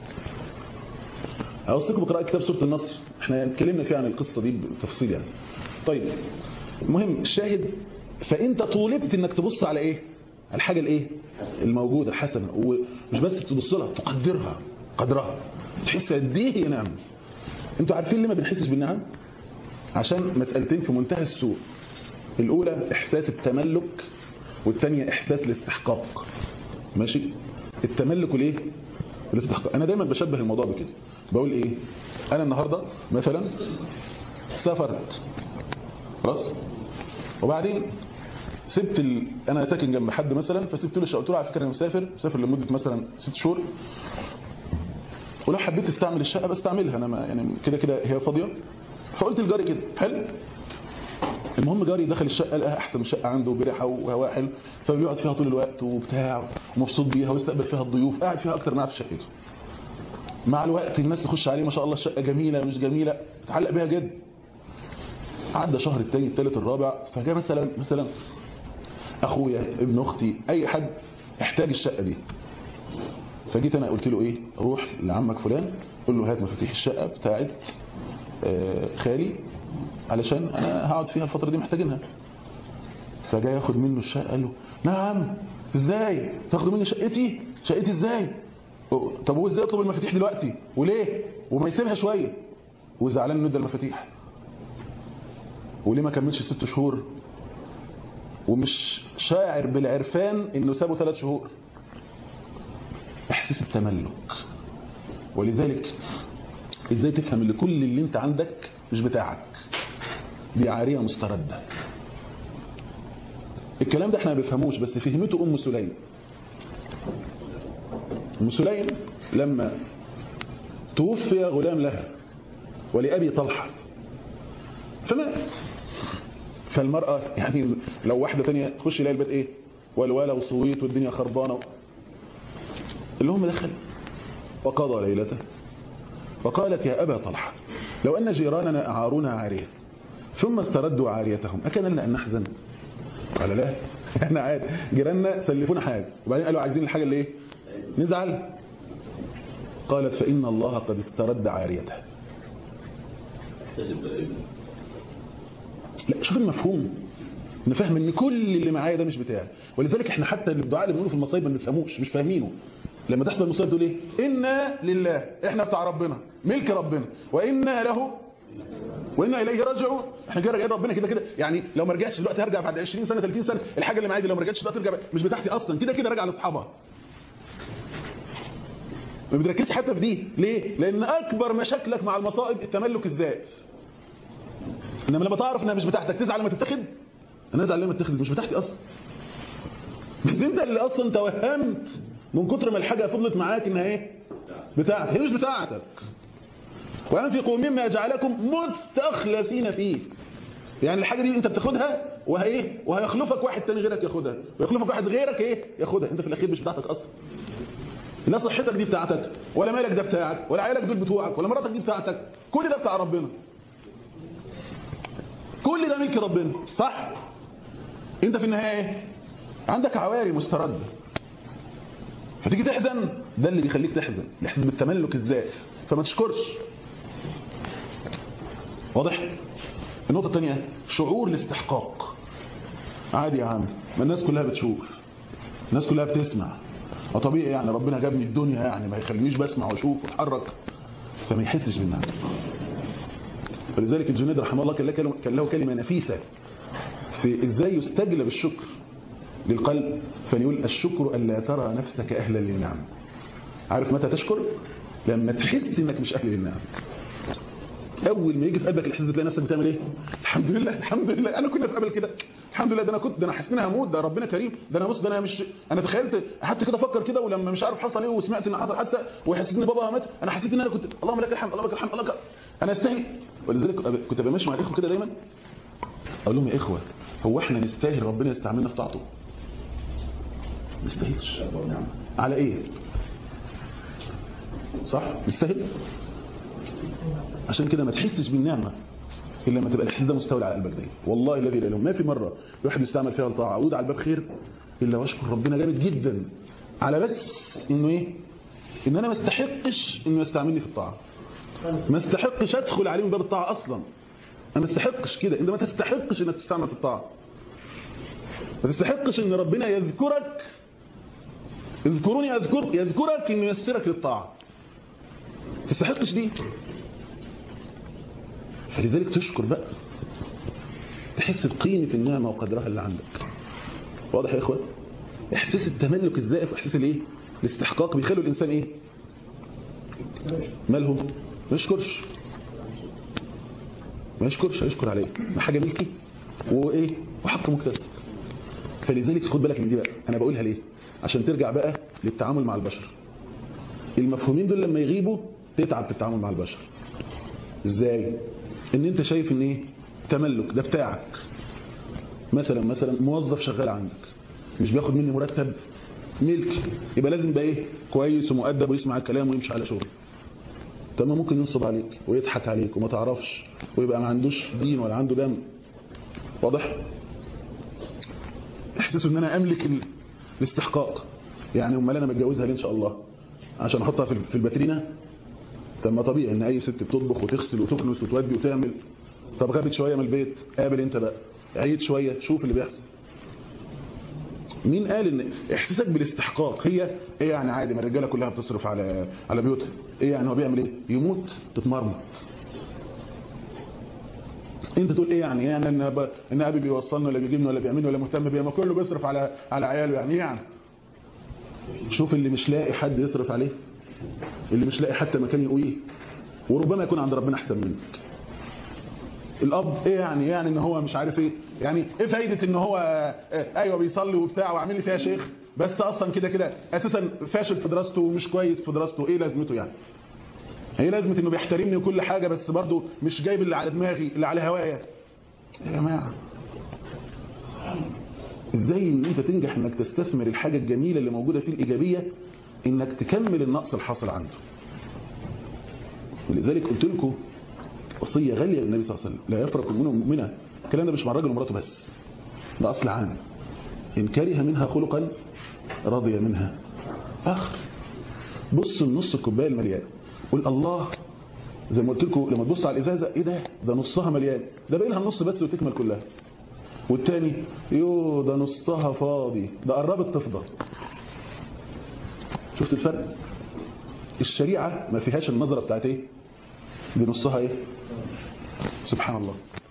اوصيكم بقراءه كتاب سوره النصر احنا اتكلمنا فيه عن القصه دي بتفصيل يعني طيب المهم الشاهد فانت طولبت انك تبص على ايه على الحاجه الايه الموجوده الحسنه ومش بس تبص لها تقدرها قدرها تحس قد ايه هي نعمه انتوا عارفين ليه ما بنحسش بالنعم عشان مسألتين في منتهى السوء الأولى إحساس التملك والثانية إحساس الاستحقاق ماشي التملك وليه الاستحقاق أنا دايما بشبه الموضوع بكده بقول إيه أنا النهاردة مثلا سافرت خلاص وبعدين سبت ال... انا ساكن جنب حد مثلا فسبت له قلت له على فكره انا مسافر مسافر لمده مثلا ست شهور ولو حبيت استعمل الشقه بستعملها انا ما يعني كده كده هي فاضيه فقلت لجاري كده حلو المهم جاري دخل الشقه لقاها احسن من شقه عنده بريحه وهواء حلو فبيقعد فيها طول الوقت وبتاع ومبسوط بيها ويستقبل فيها الضيوف قاعد فيها اكتر ما قاعد في شقته مع الوقت الناس تخش عليه ما شاء الله الشقه جميله مش جميله تتعلق بيها جدا عدى شهر التاني التالت الرابع فجاء مثلا مثلا اخويا ابن اختي اي حد احتاج الشقه دي فجيت انا قلت له ايه روح لعمك فلان قول له هات مفاتيح الشقه بتاعت آه، خالي علشان انا هقعد فيها الفتره دي محتاجينها فجاء ياخد منه الشقه قال له نعم ازاي تاخد مني شقتي شقتي ازاي طب هو ازاي يطلب المفاتيح دلوقتي وليه وما يسيبها شويه وزعلان انه ادى المفاتيح وليه ما كملش ست شهور ومش شاعر بالعرفان انه سابه ثلاث شهور احساس التملك ولذلك ازاي تفهم ان كل اللي انت عندك مش بتاعك دي عاريه مسترده الكلام ده احنا ما بنفهموش بس فهمته ام سليم ام سليم لما توفي غلام لها ولابي طلحه فمات فالمرأة يعني لو واحدة تانية تخش يلاقي البيت ايه والوالة وصويت والدنيا خربانة اللي هم دخل وقضى ليلته وقالت يا أبا طلحة لو أن جيراننا أعارونا عارية ثم استردوا عاريتهم أكان لنا أن نحزن قال لا احنا عادي جيراننا سلفونا حاجة وبعدين قالوا عايزين الحاجة اللي ايه نزعل قالت فإن الله قد استرد عاريته لا شوف المفهوم نفهم ان كل اللي معايا ده مش بتاعي ولذلك احنا حتى الدعاء اللي بنقوله في المصايب ما بنفهموش مش فاهمينه لما تحصل المصيبه تقول ايه انا لله احنا بتاع ربنا ملك ربنا وانا له وانا اليه راجعون احنا كده راجعين ربنا كده كده يعني لو ما رجعتش دلوقتي هرجع بعد 20 سنه 30 سنه الحاجه اللي معايا دي لو ما رجعتش دلوقتي ترجع مش بتاعتي اصلا كده كده راجع لاصحابها ما بتركزش حتى في دي ليه لان اكبر مشاكلك مع المصائب التملك الذات انما لما تعرف انها مش بتاعتك تزعل لما تتخذ انا ازعل لما تتخذ مش بتاعتي اصلا بس انت اللي اصلا توهمت من كتر ما الحاجه فضلت معاك انها ايه بتاعتك هي مش بتاعتك وانفقوا مما جعلكم مستخلفين فيه يعني الحاجه دي انت بتاخدها وهي وهيخلفك واحد تاني غيرك ياخدها ويخلفك واحد غيرك ايه ياخدها انت في الاخير مش بتاعتك اصلا لا صحتك دي بتاعتك ولا مالك ده بتاعك ولا عيالك دول بتوعك ولا مراتك دي بتاعتك كل ده بتاع ربنا كل ده ملك ربنا صح انت في النهايه ايه عندك عواري مسترده فتيجي تحزن ده اللي بيخليك تحزن الاحساس بالتملك الذات فما تشكرش واضح النقطه الثانيه شعور الاستحقاق عادي يا عم ما الناس كلها بتشوف الناس كلها بتسمع وطبيعي يعني ربنا جابني الدنيا يعني ما يخلينيش بسمع واشوف واتحرك فما يحسش بالنعمه ولذلك الجنيد رحمه الله كان له كلمه كان له كلمه نفيسه في ازاي يستجلب الشكر للقلب فنقول الشكر الا ترى نفسك اهلا للنعم عارف متى تشكر لما تحس انك مش اهل للنعم اول ما يجي في قلبك الاحساس ده تلاقي نفسك بتعمل ايه الحمد لله الحمد لله انا كنا في قبل كده الحمد لله ده انا كنت ده انا حسيت ان انا هموت ده ربنا كريم ده انا بص ده انا مش انا تخيلت حتى كده افكر كده ولما مش عارف حصل ايه وسمعت ان حصل حادثه وحسيت ان بابا مات انا حسيت ان انا كنت اللهم لك الحمد اللهم لك الحمد اللهم لك انا استاهل ولذلك كنت ابقى ماشي مع الاخوه كده دايما اقول لهم يا اخوه هو احنا نستاهل ربنا يستعملنا في طاعته ما نستاهلش على ايه صح نستاهل عشان كده ما تحسش بالنعمه الا لما تبقى الاحساس ده مستولي على قلبك دايما والله الذي لا اله ما في مره الواحد يستعمل فيها الطاعه عود على الباب خير الا واشكر ربنا جامد جدا على بس انه ايه ان انا ما استحقش انه يستعملني في الطاعه ما استحقش ادخل عليه من باب الطاعه اصلا انا ما استحقش كده انت ما تستحقش انك تستعمل في الطاعه ما تستحقش ان ربنا يذكرك اذكروني اذكرك يذكرك انه ييسرك للطاعه ما تستحقش دي فلذلك تشكر بقى تحس بقيمة النعمة وقدرها اللي عندك واضح يا إخوان إحساس التملك الزائف وإحساس الإيه الاستحقاق بيخلوا الإنسان إيه مالهم ما يشكرش ما يشكرش هيشكر عليه ما حاجة ملكي وإيه وحق مكتسب فلذلك خد بالك من دي بقى أنا بقولها ليه عشان ترجع بقى للتعامل مع البشر المفهومين دول لما يغيبوا تتعب في التعامل مع البشر ازاي ان انت شايف ان ايه تملك ده بتاعك مثلا مثلا موظف شغال عندك مش بياخد مني مرتب ملك يبقى لازم يبقى ايه كويس ومؤدب ويسمع الكلام ويمشي على شغله طب ما ممكن ينصب عليك ويضحك عليك وما تعرفش ويبقى ما عندوش دين ولا عنده دم واضح احسسه ان انا املك ال... الاستحقاق يعني امال انا متجوزها ليه ان شاء الله عشان احطها في في الباترينا طب ما طبيعي ان اي ست بتطبخ وتغسل وتكنس وتودي وتعمل طب غابت شويه من البيت قابل انت بقى عيد شويه شوف اللي بيحصل مين قال ان احساسك بالاستحقاق هي ايه يعني عادي ما الرجاله كلها بتصرف على على بيوتها ايه يعني هو بيعمل ايه يموت تتمرمط انت تقول ايه يعني يعني ان ب... ان ابي بيوصلني ولا بيجيبني ولا بيعملني ولا مهتم بيا ما كله بيصرف على على عياله يعني ايه يعني شوف اللي مش لاقي حد يصرف عليه اللي مش لاقي حتى مكان يقويه وربما يكون عند ربنا احسن منك الاب ايه يعني يعني ان هو مش عارف ايه يعني ايه فايده ان هو آه ايوه بيصلي وبتاع وعامل لي فيها شيخ بس اصلا كده كده اساسا فاشل في دراسته ومش كويس في دراسته ايه لازمته يعني ايه لازمه انه بيحترمني وكل حاجه بس برضه مش جايب اللي على دماغي اللي على هوايا يا جماعه ازاي ان انت تنجح انك تستثمر الحاجه الجميله اللي موجوده فيه الايجابيه انك تكمل النقص الحاصل عنده ولذلك قلت لكم وصيه غاليه للنبي صلى الله عليه وسلم لا يفرق المؤمن مؤمنه الكلام ده مش مع الراجل ومراته بس ده اصل عام ان كره منها خلقا رضي منها اخر بص لنص الكوبايه المليان قول الله زي ما قلت لكم لما تبص على الازازه ايه ده ده نصها مليان ده باقي لها النص بس وتكمل كلها والتاني يو ده نصها فاضي ده قربت تفضى شفت الفرق الشريعه ما فيهاش النظره بتاعت ايه دي نصها ايه سبحان الله